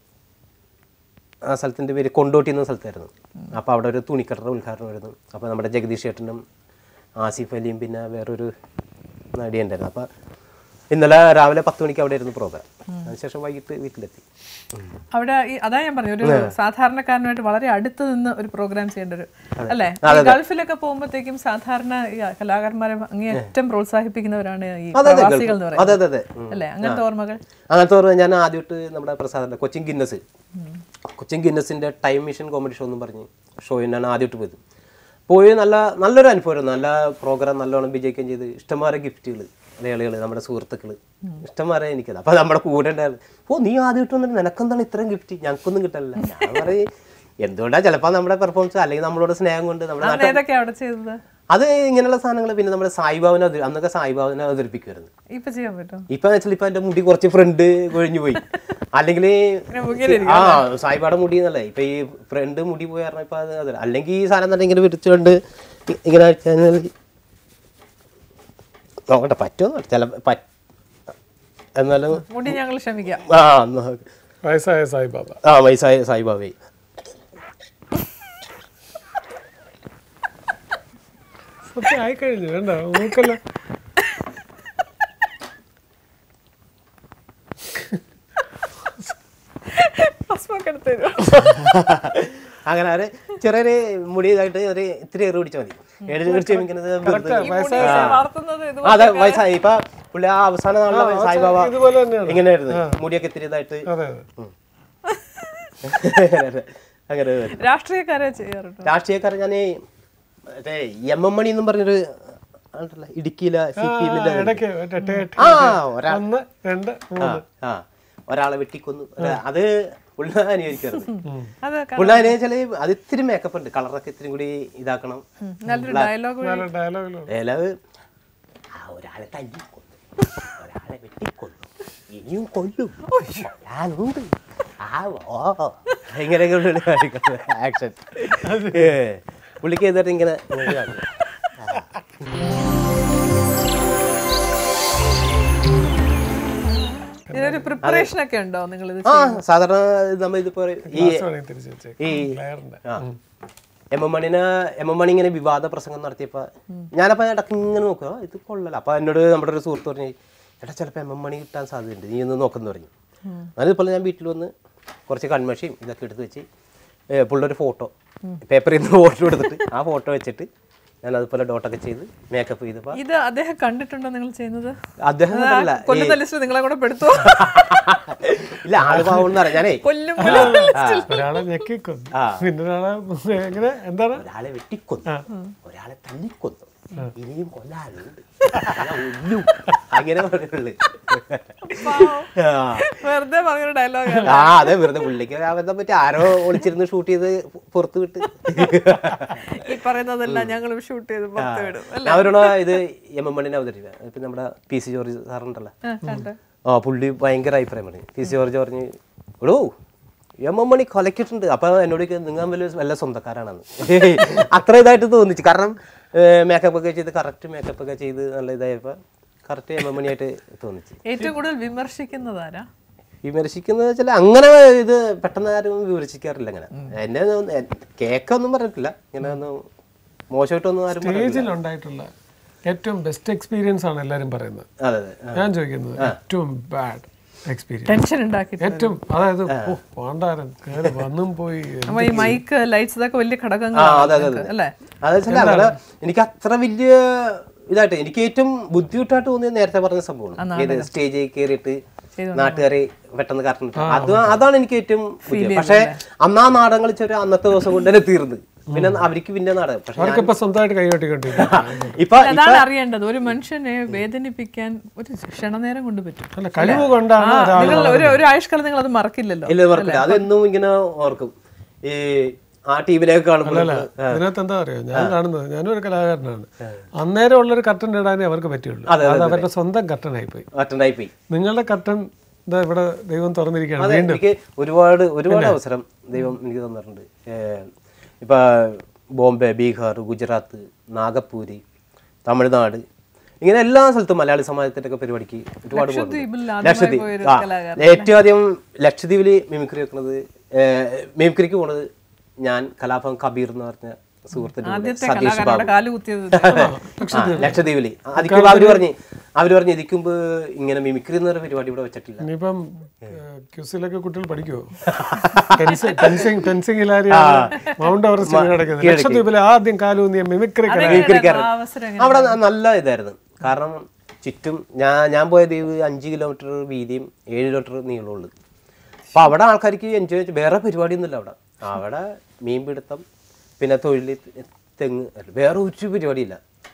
ആ സ്ഥലത്തിന്റെ പേര് കൊണ്ടോട്ടി എന്ന സ്ഥലത്തായിരുന്നു അപ്പോൾ അവിടെ ഒരു തുണിക്കടയുടെ ഉദ്ഘാടനമായിരുന്നു അപ്പോൾ നമ്മുടെ ജഗദീഷ് ചേട്ടനും ആസിഫ് അലിയും പിന്നെ വേറൊരു നടിയുണ്ടായിരുന്നു അപ്പോൾ ഇന്നലെ രാവിലെ പത്ത് മണിക്ക് അവിടെ ആയിരുന്നു പ്രോഗ്രാം അതിനുശേഷം വൈകിട്ട് വീട്ടിലെത്തി അവിടെ ഈ- അതാ ഞാൻ പറഞ്ഞു ഒരു സാധാരണക്കാരനുമായിട്ട് വളരെ അടുത്ത് നിന്ന് ഒരു പ്രോഗ്രാം ചെയ്യേണ്ട ഒരു അല്ലേ ഈ ഗൾഫിലൊക്കെ പോകുമ്പോഴത്തേക്കും സാധാരണ ഈ കലാകാരന്മാരെ അങ്ങേയറ്റം പ്രോത്സാഹിപ്പിക്കുന്നവരാണ് ഈ അതെ, അതെ, പ്രവാസികൾ എന്ന് അതെ അതെ പറയുന്നത് അതെ ഉം. അല്ലേ അങ്ങനത്തെ ഓർമ്മകൾ അങ്ങനത്തെ പറഞ്ഞാൽ ഞാൻ ആദ്യമായിട്ട് നമ്മുടെ പ്രസാദന്റെ കൊച്ചിൻ ഗിന്നസ് കൊച്ചിൻ ഗിന്നസിന്റെ ടൈം മിഷൻ കോമഡി ഷോ എന്നും പറഞ്ഞ് ഷോയിൽ ഞാൻ ആദ്യമായിട്ട് പോയത് പോയി നല്ല നല്ലൊരു അനുഭവമായിരുന്നു നല്ല പ്രോഗ്രാം നല്ലോണം വിജയിക്കുകയും ചെയ്ത് ഇഷ്ടംമാരെ ഗിഫ്റ്റുകൾ ലേളികൾ നമ്മുടെ സുഹൃത്തുക്കൾ ഇഷ്ടംമാരെ എനിക്കത് അപ്പൊ നമ്മുടെ കൂടെ ഉണ്ടായിരുന്നു ഓ നീ ആദ്യമായിട്ട് വന്നിട്ട് നിനക്കെന്താണ് ഇത്രയും ഗിഫ്റ്റ് ഞങ്ങൾക്കൊന്നും കിട്ടില്ല ഞാൻ പറയും എന്തുകൊണ്ടാ ചിലപ്പോൾ നമ്മുടെ പെർഫോമൻസ് അല്ലെങ്കിൽ നമ്മളോട് സ്നേഹം കൊണ്ട് നമ്മുടെ അന്ന് ഏതൊക്കെയാ അവിടെ ചെയ്തത് അത് ഇങ്ങനെയുള്ള സാധനങ്ങൾ പിന്നെ നമ്മുടെ സായിബാബിനെ അവതരി- അന്നൊക്കെ സായിബാബിനെ അവതരിപ്പിക്കുമായിരുന്നു ഇപ്പൊ ചെയ്യാൻ പറ്റും ഇപ്പൊ വെച്ചാൽ ഇപ്പൊ എന്റെ മുടി കുറച്ച് ഫ്രണ്ട് കൊഴിഞ്ഞു പോയി അല്ലെങ്കിൽ ആ സായിബാടെ മുടി എന്നല്ലേ ഇപ്പൊ ഈ ഫ്രണ്ട് മുടി പോയി പറഞ്ഞ ഇപ്പൊ അത് അതല്ല അല്ലെങ്കിൽ ഈ സാധനം തന്നെ ഇങ്ങനെ വിരിച്ചുകൊണ്ട് ഇ- ഇങ്ങനെ വെച്ചാൽ നോക്കട്ടെ പറ്റുമോ ചില പറ്റ എന്നാലും മുടി ഞങ്ങൾ ക്ഷമിക്കാം ആ എന്നാ വയസ്സായ സായിബാബ ആ വയസ്സായ സായിബാബേ സത്യം ആയിക്കഴിഞ്ഞു വേണ്ട മൂക്കല്ല ഭസ്മൊക്കെ എടുത്ത് തരുമോ? അങ്ങനെ ഒരു ചെറിയൊരു മുടി ഇതായിട്ട് ഒരു ഇത്തിരി എറി പിടിച്ചാൽ മതി ഏഴ് പിടിച്ച് വെക്കുന്നത് വെറുതെ ഈ മുടി വളർത്തുന്നത് ഇത് അതെ വയസ്സായി ഇപ്പൊ പുള്ളി ആ അവസാന നാളിലെ സായിബാബ ഇതുപോലെ തന്നെയാണ് ഇങ്ങനെയായിരുന്നു മുടിയൊക്കെ ഇത്തിരി ഇതായിട്ട് അതെ അതെ അങ്ങനെ വരും. രാഷ്ട്രീയക്കാരെ ചെയ്യാറുണ്ട് രാഷ്ട്രീയക്കാരൻ ഞാൻ മറ്റേ എം എം മണി എന്നും പറഞ്ഞൊരു ആളുണ്ടല്ലോ, ഇടുക്കിയിലെ സി പി എമ്മിന്റെ ഇടയ്ക്ക് മറ്റേ ടേ- ടേ- ആ ഒരാ ഒന്ന് രണ്ട് മൂന്ന് ആ ഒരാളെ വെട്ടിക്കൊന്നു ഒരാ- അത് പുള്ള അനുകരിക്കാറുണ്ട് അത് പുള്ള അനുകരിച്ചാല് അത് ഇത്തിരി മേക്കപ്പ് ഉണ്ട് കളറൊക്കെ ഇത്തിരി കൂടി ഇതാക്കണം ഉം, നല്ലൊരു ഡയലോഗ് നല്ല ഡയലോഗിലും ഏലവ് ആ ഒരാളെ തല്ലി കൊന്നു ഒരാളെ വെട്ടിക്കൊന്നു ഇനിയും കൊല്ലും ഞാനുണ്ട് ആ ഓ ഇങ്ങനെയൊക്കെ ആക്ഷൻ പുള്ളിക്ക് ചെയ്തിട്ട് ഇങ്ങനെ ഇങ്ങനെ കാണിക്കും. ഇതിനൊരു പ്രിപ്പറേഷൻ ഒക്കെ ഉണ്ടോ നിങ്ങൾ ഇത് ആ സാധാരണ നമ്മൾ ഇതിപ്പോ ഈ വേണമെങ്കിൽ തിരിച്ചു വെച്ചേക്ക് ഈ ലെയറിന്റെ ആ. എം എം മണിനെ എം എം മണി ഇങ്ങനെ വിവാദ പ്രസംഗം നടത്തിയപ്പോ ഞാനപ്പോ ഇടയ്ക്ക് ഇങ്ങനെ നോക്കുക ഇത് കൊള്ളല അപ്പൊ എന്നോട് നമ്മുടെ ഒരു സുഹൃത്ത് പറഞ്ഞു എടാ ചിലപ്പോൾ എം എം മണി കിട്ടാൻ സാധ്യതയുണ്ട് നീ ഒന്ന് നോക്കുന്നു പറഞ്ഞു അതിപ്പോൾ ഞാൻ വീട്ടിൽ വന്ന് കുറച്ച് കൺമഷിയും ഇതൊക്കെ എടുത്ത് വെച്ച് ഏ, പുള്ളൊരു ഫോട്ടോ പേപ്പറിൽ നിന്ന് ഫോട്ടോ എടുത്തിട്ട് ആ ഫോട്ടോ വെച്ചിട്ട് ഞാൻ അതുപോലെ ഡോട്ടൊക്കെ ചെയ്ത് മേക്കപ്പ് ചെയ്തപ്പോൾ ഇത് അദ്ദേഹം കണ്ടിട്ടുണ്ടോ നിങ്ങൾ ചെയ്യുന്നത് അദ്ദേഹം അല്ല കൊല്ലുന്ന ലിസ്റ്റ് നിങ്ങളെ കൂടെ പെടുത്തോ ഇല്ല ആള് പാവണെന്ന് പറയാം ഞാനേ കൊല്ലും ഒരാളെ ഞെക്കിക്കൊന്നു ആ. പിന്നെ ഒരാളെ എങ്ങനെ എന്താണ് ഒരാളെ വെട്ടിക്കൊന്നു ഒരാളെ തല്ലിക്കൊന്നു ഇനിയും കൊല്ലാനുണ്ട് ഞാൻ ഒല്ലും. അങ്ങനെ പറയുള്ളു ആ. വെറുതെ പറഞ്ഞൊരു ഡയലോഗ് ആ അതെ വെറുതെ പുള്ളിക്ക് അവരെ പറ്റി ആരോ ഒളിച്ചിരുന്ന് ഷൂട്ട് ചെയ്ത് പുറത്ത് വിട്ട് ഈ പറയുന്നതെല്ലാം ഞങ്ങൾ ഷൂട്ട് ചെയ്ത് പുറത്ത് വിടും ഞാൻ അവരോട് ഇത് എം എം മണ്ണിനെ അവതരിക്കുക ഇപ്പൊ നമ്മുടെ പി സി ജോർജ് സാറുണ്ടല്ലോ ആ, കണ്ട് ആ പുള്ളി ഭയങ്കര അഭിപ്രായം പറഞ്ഞു പി സി ജോർജ് പറഞ്ഞു എടോ എം എം മണി കൊലക്കിയിട്ടുണ്ട് അപ്പൊ എന്നോട് നിങ്ങൾ വലിയ വല്ല സ്വന്തക്കാരാണെന്ന് അത്ര ഇതായിട്ട് തോന്നിച്ചു കാരണം മേക്കപ്പ് ഒക്കെ ചെയ്ത് കറക്റ്റ് മേക്കപ്പ് ഒക്കെ ചെയ്ത് നല്ല ഇതായപ്പോ കറക്റ്റ് എം എം മണിയായിട്ട് തോന്നിച്ചു ഏറ്റവും കൂടുതൽ വിമർശിക്കുന്നതാരാ വിമർശിക്കുന്നത് വെച്ചാൽ അങ്ങനെ ഇത് പെട്ടെന്ന് ആരും വിമർശിക്കാറില്ല അങ്ങനെ എന്നെ ഒന്നും- എ- കേക്കൊന്നും പറഞ്ഞിട്ടില്ല ഇങ്ങനെ ഒന്നും മോശമായിട്ടൊന്നും ആരും പറഞ്ഞിട്ടില്ല. സ്റ്റേജിൽ ഉണ്ടായിട്ടുള്ള ഏറ്റവും ബെസ്റ്റ് എക്സ്പീരിയൻസ് ആണ് എല്ലാവരും പറയുന്നത് അതെ അതെ ആ. ഞാൻ ചോദിക്കുന്നത് ഏറ്റവും ബാഡ് എക്സ്പീരിയൻസ് ടെൻഷൻ ഉണ്ടാക്കിയിട്ട് ഏറ്റവും അതായത് ഓ പാണ്ടാരൻ കയറി വന്നും പോയി അപ്പൊ ഈ മൈക്ക് ലൈറ്റ്സ് ഇതൊക്കെ വലിയ ആ ഘടകങ്ങളാണ് അതെ അതെ നിങ്ങൾക്ക്, അതെ അല്ലേ അതെന്ന് വെച്ചാൽ അങ്ങനെ എനിക്ക് അത്ര വലിയ ഇതായിട്ട് എനിക്ക് ഏറ്റവും ബുദ്ധിമുട്ടായിട്ട് തോന്നിയത് നേരത്തെ പറഞ്ഞ സംഭവമാണ് ഏത് സ്റ്റേജിൽ കയറിയിട്ട് നാട്ടുകാരെ പെട്ടെന്ന് കറങ്ങിട്ട് അത് അതാണ് എനിക്ക് ഏറ്റവും ബുദ്ധിമുട്ട് പക്ഷേ അന്ന് ആ നാടകം കളിച്ചൊരു അന്നത്തെ ദിവസം കൊണ്ട് തന്നെ തീർന്ന് പിന്നെ അവർക്ക് പിന്നെ നാടകം പക്ഷെ അവർക്കിപ്പോ സ്വന്തമായിട്ട് കൈകൊട്ടിക്കൊണ്ടിരിക്കും ഇപ്പൊ അതാണ് അറിയേണ്ടത് ഒരു മനുഷ്യനെ വേദനിപ്പിക്കാൻ ഒരു ക്ഷണനേരം കൊണ്ട് പറ്റും അല്ല കഴിവ് കൊണ്ടാണ് ആ, ഒരാൾ നിങ്ങൾ ഒരു ഒരു ആയുഷ്കാലം നിങ്ങൾ അത് മറക്കില്ലല്ലോ ഇല്ല വർക്കില്ല അതെന്നും ഇങ്ങനെ ഓർക്കും ഈ ആ ടീമിലേക്ക് കാണുമ്പോൾ അതിനകത്ത് എന്താ അറിയോ ഞാൻ കാണുന്നത് ഞാനും ഒരു കലാകാരനാണ് അന്നേരം ഉള്ളൊരു കർട്ടൻ ഇടാനേ അവർക്ക് പറ്റുള്ളൂ അത് അവരുടെ സ്വന്തം കർട്ടൻ ആയിപ്പോയി അറ്റൻഡായി പോയി നിങ്ങളുടെ കർട്ടൻ ഇതാ ഇവിടെ ദൈവം തുറന്നിരിക്കുകയാണ് അതെ എനിക്ക് ഒരുപാട് ഒരുപാട് അവസരം ദൈവം എനിക്ക് തന്നിട്ടുണ്ട് ഏഹ് ഇപ്പൊ ബോംബെ ബീഹാർ ഗുജറാത്ത് നാഗപ്പൂര് തമിഴ്നാട് ഇങ്ങനെ എല്ലാ സ്ഥലത്തും മലയാളി സമാജത്തിന്റെ ഒക്കെ പരിപാടിക്ക് ഒരുപാട് പോകുന്നുണ്ട്. ലക്ഷദ്വീപിൽ ആദ്യമായി ലക്ഷദ്വീപ് പോയൊരു ആ കലാകാരൻ ഏറ്റവും ആദ്യം ലക്ഷദ്വീപില് മിമിക്രി വെക്കുന്നത് ഏഹ് മിമിക്രിക്ക് പോണത് ഞാൻ കലാഭവൻ കബീർ എന്ന് പറഞ്ഞ സുഹൃത്തിന്റെ കൂടെ ആദ്യത്തെ സതീഷ് കലാകാരന്റെ ബാബു കാല് കുത്തിയത് ആ, ലക്ഷദ്വീപില് അതിക്ക് അവര് പറഞ്ഞ് അവര് പറഞ്ഞ് ഇതിക്കുമ്പ് ഇങ്ങനെ മിമിക്രി എന്നൊരു പരിപാടി ഇവിടെ വെച്ചിട്ടില്ല ഇനിയിപ്പം ക്യൂസിലൊക്കെ കുട്ടികൾ പഠിക്കുമോ ടെൻസിങ് ടെൻസിങ് മൗണ്ട് എവറസ്റ്റ് കിടക്കുന്നത് ലക്ഷദ്വീപിലെ ആദ്യം കാലൂന്നിയ മിമിക്രി കല മിമിക്രിക്കാരൻ ആ അവസരം എങ്ങനെ അവിടെ ന- നല്ല ഇതായിരുന്നു കാരണം ചുറ്റും ഞാൻ ഞാൻ പോയ ദ്വീപ് അഞ്ച് കിലോമീറ്റർ വീതിയും ഏഴ് കിലോമീറ്റർ നീളമുള്ളു അപ്പൊ അവിടെ ആൾക്കാർക്ക് എൻജോയ് വേറെ പരിപാടിയൊന്നുമില്ല അവിടെ അവിടെ മീൻപിടുത്തം പിന്നെ തൊഴിൽ തെങ്ങ് അല്ല, വേറെ ഒരു പരിപാടിയില്ല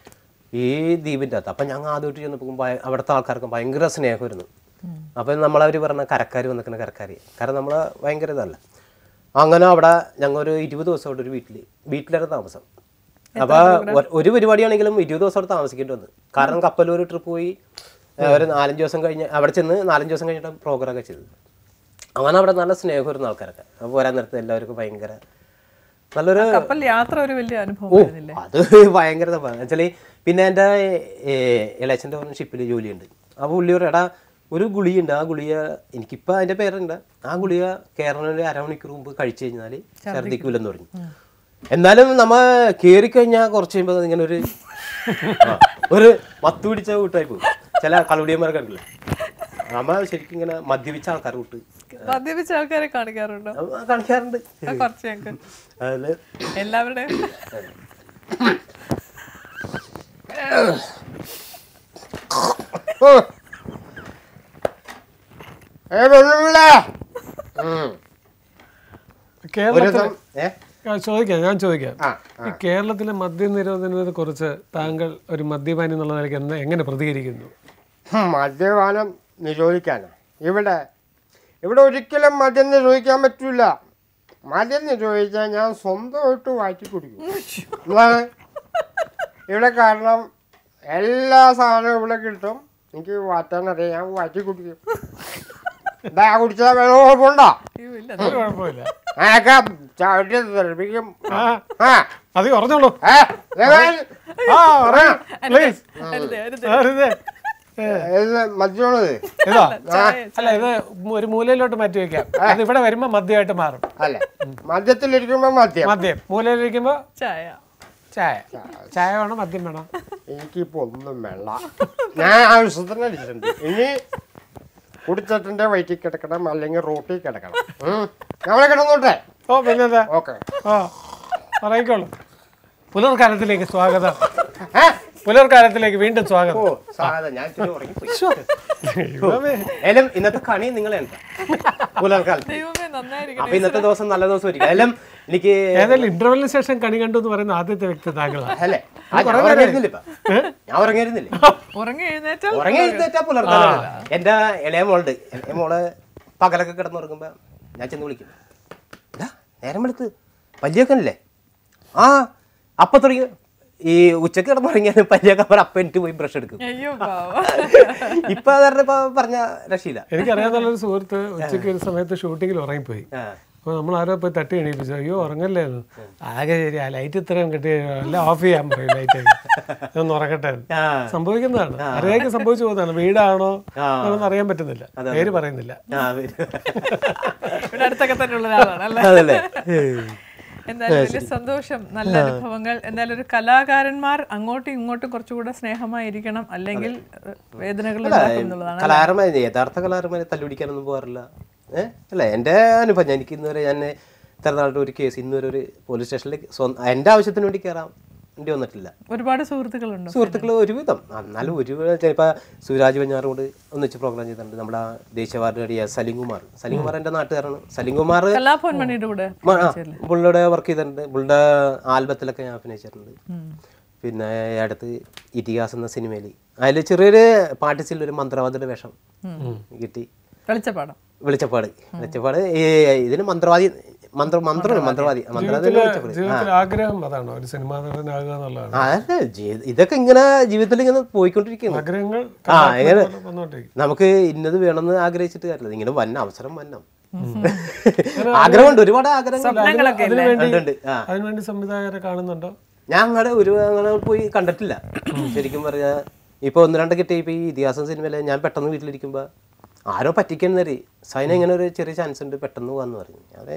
ഈ ദ്വീപിൻ്റെ അകത്ത് അപ്പം ഞങ്ങൾ ആദ്യമായിട്ട് ചെന്നപ്പോൾ ഭയ- അവിടുത്തെ ആൾക്കാർക്ക് ഭയങ്കര സ്നേഹമായിരുന്നു അപ്പം നമ്മളവർ പറഞ്ഞ കരക്കാർ വന്നിക്കുന്ന കരക്കാർ കാരണം നമ്മൾ ഭയങ്കര ഇതല്ല അങ്ങനെ അവിടെ ഞങ്ങൾ ഒരു ഇരുപത് ദിവസം അവിടെ ഒരു വീട്ടിൽ വീട്ടിലായിരുന്നു താമസം അപ്പൊ ഒ- ഒരു പരിപാടിയാണെങ്കിലും ഇരുപത് ദിവസം അവിടെ താമസിക്കേണ്ടി വന്നു കാരണം കപ്പൽ ഒരു ട്രിപ്പ് പോയി ഏ, ഒരു നാലഞ്ച് ദിവസം കഴിഞ്ഞ് അവിടെ ചെന്ന് നാലഞ്ച് ദിവസം കഴിഞ്ഞിട്ട് പ്രോഗ്രാം ഒക്കെ ചെയ്തത് അങ്ങനെ അവിടെ നല്ല സ്നേഹമായിരുന്നു ആൾക്കാരൊക്കെ അപ്പോൾ വരാൻ നേരത്തെ എല്ലാവർക്കും ഭയങ്കര നല്ലൊരു കപ്പൽ യാത്ര ഒരു വലിയ അനുഭവം ഓ ആയിരുന്നില്ലേ അത് ഭയങ്കര വെച്ചാല് പിന്നെ എൻ്റെ ഇളച്ചൻ്റെ പറഞ്ഞ ഷിപ്പിൽ ജോലിയുണ്ട് അപ്പോൾ പുള്ളി ഒരു എടാ ഒരു ഗുളിയുണ്ട് ആ ഗുളിക എനിക്കിപ്പോൾ അതിൻ്റെ പേരുണ്ട് ആ ഗുളിക കയറുന്ന ഒരു അരമണിക്കൂർ മുമ്പ് കഴിച്ചു കഴിഞ്ഞാൽ ഛർദ്ദിക്കൂലെന്ന് പറഞ്ഞു എന്നാലും നമ്മ കയറി കഴിഞ്ഞാൽ കുറച്ച് കഴിയുമ്പോൾ ഇങ്ങനെ ഒരു ആ, ഒരു മത്ത് പിടിച്ച കൂട്ടായി പോകും ചില കളുടിയന്മാരൊക്കെ ഉണ്ടല്ലോ നമ്മ ശരിക്കും ഇങ്ങനെ മദ്യപിച്ച ആൾക്കാർ കൂട്ട് മദ്യപിച്ച ആൾക്കാരെ കാണിക്കാറുണ്ടോ അത് കാണിക്കാറുണ്ട് ആ, കുറച്ച് ഞങ്ങൾക്ക് അതിൽ എല്ലാവരുടെയും ഏ വെള്ളുള്ളേ ഉം. ഒരു കേരളത്തിൽ ദിവസം ഏ ആ, ചോദിക്കാം ഞാൻ ചോദിക്കാം ആ ഈ കേരളത്തിലെ മദ്യനിരോധനത്തെ കുറിച്ച് താങ്കൾ ഒരു മദ്യപാനി എന്നുള്ള നിലയ്ക്ക് എന്ന് എങ്ങനെ പ്രതികരിക്കുന്നു ഹും, മദ്യപാനം നിരോധിക്കാനോ ഇവിടെ ഇവിടെ ഒരിക്കലും മദ്യം നിരോധിക്കാൻ പറ്റൂല മദ്യം നിരോധിച്ചാൽ ഞാൻ സ്വന്തമായിട്ട് വാറ്റി കുടിക്കും എന്താണ് ഇവിടെ കാരണം എല്ലാ സാധനവും ഇവിടെ കിട്ടും എനിക്ക് വാറ്റാൻ അറിയാം ഞാൻ വാറ്റി കുടിക്കും ഇതാ കുടിച്ചാൽ വേണോ കുഴപ്പമുണ്ടോ അയ്യോ, ഇല്ല ഒരു കുഴപ്പമില്ല ഞാനൊക്കെ ചവിട്ടി തെറിപ്പിക്കും ആ ആ അത് പറഞ്ഞോളൂ ഏ, ദേ വേഗം. ആ പറയൂ പ്ലീസ് അരുതേ, അരുതേ. അരുതേ ഏ, ഇത് മദ്യമാണത് ഇതാ ചായ, അല്ല ഇത് ഒരു മൂലയിലോട്ട് മാറ്റി വെക്കാം അത് ഇവിടെ വരുമ്പോ മദ്യമായിട്ട് മാറും അല്ലേ മദ്യത്തിലിരിക്കുമ്പോ മദ്യം മദ്യം മൂലയിലിരിക്കുമ്പോ ചായ ചായ ചായ വേണം മദ്യം വേണം എനിക്കിപ്പോ ഒന്നും വേണ്ട ഞാൻ ആവശ്യത്തിന് അടിച്ചിട്ടുണ്ട് ഇനി കുടിച്ചട്ടിന്റെ വയറ്റിൽ കിടക്കണം അല്ലെങ്കിൽ റോട്ടിൽ കിടക്കണം ഉം. ഞങ്ങളെ കിടന്നോട്ടെ ഓ പിന്നെന്താ ഓക്കെ ആ പറയിക്കോളൂ പുലർക്കാലത്തിലേക്ക് സ്വാഗതം ഏ പുലർക്കാലത്തിലേക്ക് വീണ്ടും സ്വാഗതം ഓ സാധാ ഞാൻ ഇച്ചിരി ഉറങ്ങിപ്പോയി ദൈവമേ. ഏലം ഇന്നത്തെ കണി നിങ്ങളെയാണ് പുലർക്കാലത്ത് ദൈവമേ നന്നായിരിക്കണം അപ്പൊ ഇന്നത്തെ ദിവസം നല്ല ദിവസം ആയിരിക്കും ഏലം എനിക്ക് ഏതായാലും ഇന്റർവെല്ലിന് ശേഷം കണി കണ്ടു എന്ന് പറയുന്ന ആദ്യത്തെ വ്യക്തി താങ്കളാണ് അല്ലേ ആ, ഞാൻ ഉറങ്ങിയിരുന്നില്ല ഇപ്പൊ ഞാൻ ഉറങ്ങിയിരുന്നില്ല ഉറങ്ങി എഴുന്നേറ്റാൽ ഉറങ്ങി എഴുന്നേറ്റാ പുലർക്കാലം എന്റെ ഇളയ മോളുണ്ട് ഇളയ മോള് പകലൊക്കെ കിടന്നുറങ്ങുമ്പോ ഞാൻ ചെന്ന് വിളിക്കും "ദാ, നേരം വെളുത്ത് പല്ലിയൊക്കെ ആ അപ്പൊ തുടങ്ങി ഈ ഉച്ചക്ക് കിടന്നുറങ്ങിയാൽ പല്ലിയൊക്കെ അവർ അപ്പൊ എനിക്ക് പോയി ബ്രഷ് എടുക്കും അയ്യോ പാവം ഇപ്പൊ അതാരണം ഇപ്പൊ പറഞ്ഞ രക്ഷയില്ല എനിക്കറിയാവുന്ന ഒരു സുഹൃത്ത് ഉച്ചയ്ക്ക് ഒരു സമയത്ത് ഷൂട്ടിങ്ങിൽ ഉറങ്ങിപ്പോയി ആ. അപ്പോൾ നമ്മൾ ആരോ പോയി തട്ടി എണീപ്പിച്ചു അയ്യോ ഉറങ്ങല്ലേ എന്ന് ആകെ ശരി ആ ലൈറ്റ് ഇത്രയും കിട്ടി എല്ലാം ഓഫ് ചെയ്യാൻ പറയും ലൈറ്റ് ഒന്ന് ഉറങ്ങട്ടെ എന്ന്. ആ. സംഭവിക്കുന്നതാണ് അറിയാതെ സംഭവിച്ചു പോകുന്നതാണ് വീടാണോ എന്നൊന്നും അറിയാൻ പറ്റുന്നില്ല പേര് പറയുന്നില്ല ആ വരും. ഇവിടെ അടുത്തൊക്കെ തന്നെ ഉള്ള ഒരാളാണ് അല്ലേ അതല്ലേ എന്തായാലും വലിയ സന്തോഷം നല്ല അനുഭവങ്ങൾ എന്തായാലും ഒരു കലാകാരന്മാർ അങ്ങോട്ടും ഇങ്ങോട്ടും കുറച്ചുകൂടെ സ്നേഹമായിരിക്കണം അല്ലെങ്കിൽ ഏഹ്, വേദനകൾ ഉണ്ടാക്കും എന്നുള്ളതാണ് കലാകാരന്മാർ യഥാർത്ഥ കലാകാരന്മാരെ തല്ലുപിടിക്കാനൊന്നും പോകാറില്ല ഏഹ് അല്ല എൻ്റെ അനുഭവം ഞാൻ എനിക്ക് ഇന്നുവരെ ഞാൻ ഇത്ര നാളത്തെ ഒരു കേസ് ഇന്നുവരെ ഒരു പോലീസ് സ്റ്റേഷനിൽ സ്വന്തം എൻ്റെ ആവശ്യത്തിന് വേണ്ടി കയറാൻ വേണ്ടി വന്നിട്ടില്ല ഒരുപാട് സുഹൃത്തുക്കളുണ്ടോ സുഹൃത്തുക്കൾ ഒരുവിധം എന്നാലും ഒരു ചിലപ്പോൾ സുരാജ് വെഞ്ഞാറോട് ഒന്നിച്ച് പ്രോഗ്രാം ചെയ്തിട്ടുണ്ട് നമ്മുടെ ആ ദേശീയ അവാർഡ് നേടിയ സലിംകുമാർ സലിംകുമാർ എൻ്റെ നാട്ടുകാരാണ് സലിംകുമാർ കലാഭവൻ മണിയുടെ കൂടെ മ- ആ, പുള്ളിയുടെ വർക്ക് ചെയ്തിട്ടുണ്ട് പുള്ളിയുടെ ആൽബത്തിലൊക്കെ ഞാൻ അഭിനയിച്ചിട്ടുണ്ട് പിന്നെ ഈ അടുത്ത് ഇതിഹാസ് എന്ന സിനിമയിൽ അതിൽ ചെറിയൊരു പാട്ടിസിൽ ഒരു മന്ത്രവാദിയുടെ വേഷം കിട്ടി കളിച്ചപ്പാടം വെളിച്ചപ്പാട് വെളിച്ചപ്പാട് ഈ ഇതിന് മന്ത്രവാദി മന്ത്ര മന്ത്രമാണ് മന്ത്രവാദി മന്ത്രവാദി വെളിച്ചപ്പാട് ജീവിതത്തിൽ ആഗ്രഹം അതാണോ ഒരു സിനിമാ നടനാകുക എന്നുള്ളതാണ് ആ, അല്ല, ജീ- ഇതൊക്കെ ഇങ്ങനെ ജീവിതത്തിൽ ഇങ്ങനെ പോയിക്കൊണ്ടിരിക്കുന്നു ആഗ്രഹങ്ങൾ ആ എങ്ങനെ വന്നോണ്ടിരിക്കും നമുക്ക് ഇന്നത് വേണമെന്ന് ആഗ്രഹിച്ചിട്ട് കാര്യമില്ല ഇങ്ങനെ വന്ന അവസരം വന്നം ആഗ്രഹമുണ്ട് ഒരുപാട് ആഗ്രഹങ്ങൾ ഉണ്ട്, ഉണ്ട്. ആ അതിനുവേണ്ടി സംവിധായകരെ കാണുന്നുണ്ടോ ഞാൻ അങ്ങനെ ഒരു അങ്ങനെ പോയി കണ്ടിട്ടില്ല ശരിക്കും പറഞ്ഞാ ഇപ്പൊ ഒന്ന് രണ്ട് കിട്ടിയ ഇപ്പൊ ഈ ഇതിഹാസം സിനിമയില് ഞാൻ പെട്ടെന്ന് വീട്ടിലിരിക്കുമ്പോ ആരോ പറ്റിക്കുന്നേരി സൈന ഇങ്ങനെ ഒരു ചെറിയ ചാൻസ് ഉണ്ട് പെട്ടെന്ന് പോകാന്ന് പറഞ്ഞു അതെ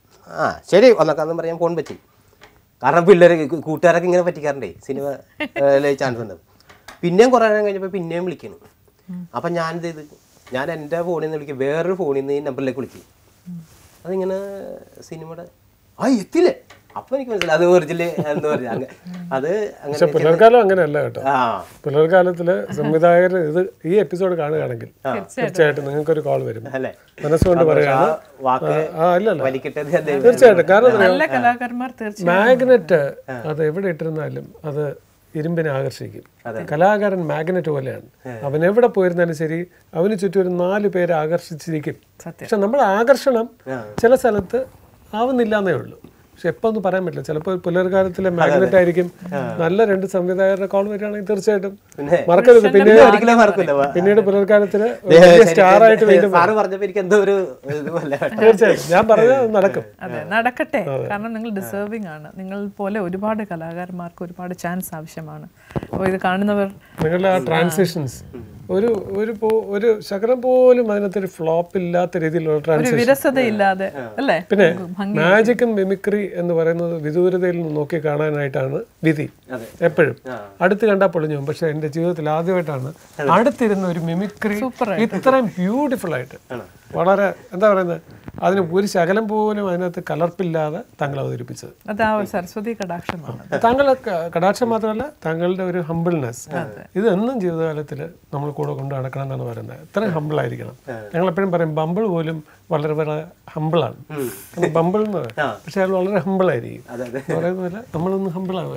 ആ ശരി ഒന്നൊക്കെ പറയാൻ ഫോൺ പറ്റി കാരണം പിള്ളേരെ കൂട്ടുകാരൊക്കെ ഇങ്ങനെ പറ്റിക്കാറുണ്ടേ സിനിമ ചാൻസ് ഉണ്ട് പിന്നെയും കുറേ നേരം കഴിഞ്ഞപ്പോൾ പിന്നെയും വിളിക്കണം അപ്പം ഞാൻ എന്ത് ചെയ്ത് ഞാൻ എൻ്റെ ഫോണിൽ നിന്ന് വിളിക്കും വേറൊരു ഫോണിൽ നിന്ന് ഈ നമ്പറിലേക്ക് വിളിക്കും അതിങ്ങനെ സിനിമയുടെ ആ എത്തില്ലേ അപ്പൊ എനിക്ക് മനസ്സിലായി അത് ഒറിജിനൽ എന്താ പറയുക അങ്ങ- അത് പക്ഷെ അങ്ങനെ പിള്ളേർക്കാലം അങ്ങനെയല്ല കേട്ടോ ആ പിള്ളേർക്കാലത്തില് സംവിധായകർ ഇത് ഈ എപ്പിസോഡ് കാണുകയാണെങ്കിൽ തീർച്ചയായിട്ടും നിങ്ങൾക്കൊരു കോൾ വരും അല്ലേ മനസ്സുകൊണ്ട് ആ പറയാണ് വാക്ക് ആ അല്ലല്ല വലിക്കട്ടെ എന്ന് ഞാൻ ദൈവം- തീർച്ചയായിട്ടും കാരണം നല്ല കലാകാരന്മാർ തീർച്ചയായും മാഗ്നറ്റ് അത് എവിടെ ഇട്ടിരുന്നാലും അത് ഇരുമ്പിനെ ആകർഷിക്കും കലാകാരൻ മാഗ്നറ്റ് പോലെയാണ് അവൻ എവിടെ പോയിരുന്നാലും ശരി അവന് ചുറ്റും ഒരു നാല് പേര് ആകർഷിച്ചിരിക്കും പക്ഷെ നമ്മുടെ ആകർഷണം ചില സ്ഥലത്ത് ആവുന്നില്ല എന്നേ ഉള്ളൂ പക്ഷെ എപ്പോ ഒന്നും പറയാൻ പറ്റില്ല ചിലപ്പോൾ പുലർകാലത്തിലെ മാഗ്നറ്റ് ആയിരിക്കും നല്ല രണ്ട് സംവിധായകരുടെ കോൾ വരികയാണെങ്കിൽ തീർച്ചയായിട്ടും പിന്നെ മറക്കരുത് പിന്നെ ഒരിക്കലും മറക്കില്ല പിന്നീട് പുലർകാലത്തിന് വലിയ സ്റ്റാർ ആയിട്ട് വീണ്ടും സാറ് പറഞ്ഞപ്പോ എനിക്ക് എന്തോ ഒരു ഇതുപോലെ തീർച്ചയായും ഞാൻ പറഞ്ഞത് നടക്കും അതെ നടക്കട്ടെ കാരണം നിങ്ങൾ ഡിസേർവിംഗ് ആണ് നിങ്ങൾ പോലെ ഒരുപാട് കലാകാരന്മാർക്ക് ഒരുപാട് ചാൻസ് ആവശ്യമാണ് അപ്പോൾ ഇത് കാണുന്നവർ നിങ്ങളുടെ ആ ട്രാൻസിഷൻസ് ഒരു ഒരു പോ- ഒരു ശകലം പോലും അതിനകത്തൊരു ഫ്ലോപ്പ് ഇല്ലാത്ത രീതിയിലുള്ള ഒരു ട്രാൻസിഷൻ വിരസതയില്ലാതെ അല്ലേ പിന്നെ മാജിക്കും മിമിക്രി എന്ന് പറയുന്നത് വിദൂരതയിൽ നിന്ന് നോക്കി കാണാനായിട്ടാണ് വിധി എപ്പോഴും അടുത്ത് കണ്ടാൽ പൊളിഞ്ഞു പോകും. പക്ഷെ എന്റെ ജീവിതത്തിൽ ആദ്യമായിട്ടാണ് അടുത്തിരുന്ന ഒരു മിമിക്രി ഇത്രയും ബ്യൂട്ടിഫുൾ ആയിട്ട് വളരെ എന്താ പറയുന്നത് അതിന് ഒരു ശകലം പോലും അതിനകത്ത് കലർപ്പില്ലാതെ താങ്കൾ അവതരിപ്പിച്ചത് അത് ആ ഒരു സരസ്വതി കടാക്ഷമാണ് താങ്കൾ ക- കടാക്ഷം മാത്രമല്ല താങ്കളുടെ ഒരു ഹമ്പിൾനെസ് ഇത് എന്നും ജീവിതകാലത്തിൽ നമ്മൾ കൂടെ കൊണ്ട് നടക്കണം എന്നാണ് പറയുന്നത് ഇത്രയും ഹമ്പിൾ ആയിരിക്കണം ഞങ്ങൾ എപ്പോഴും പറയും ബമ്പിൾ പോലും വളരെ വളരെ ഹമ്പിളാണ് ബമ്പിൾ എന്ന് പറയും പക്ഷെ അയാൾ വളരെ ഹമ്പിൾ ആയിരിക്കും അതെ അതെ എന്ന് പറയുന്ന പോലെ നമ്മളൊന്ന് ഹമ്പിൾ ആവുക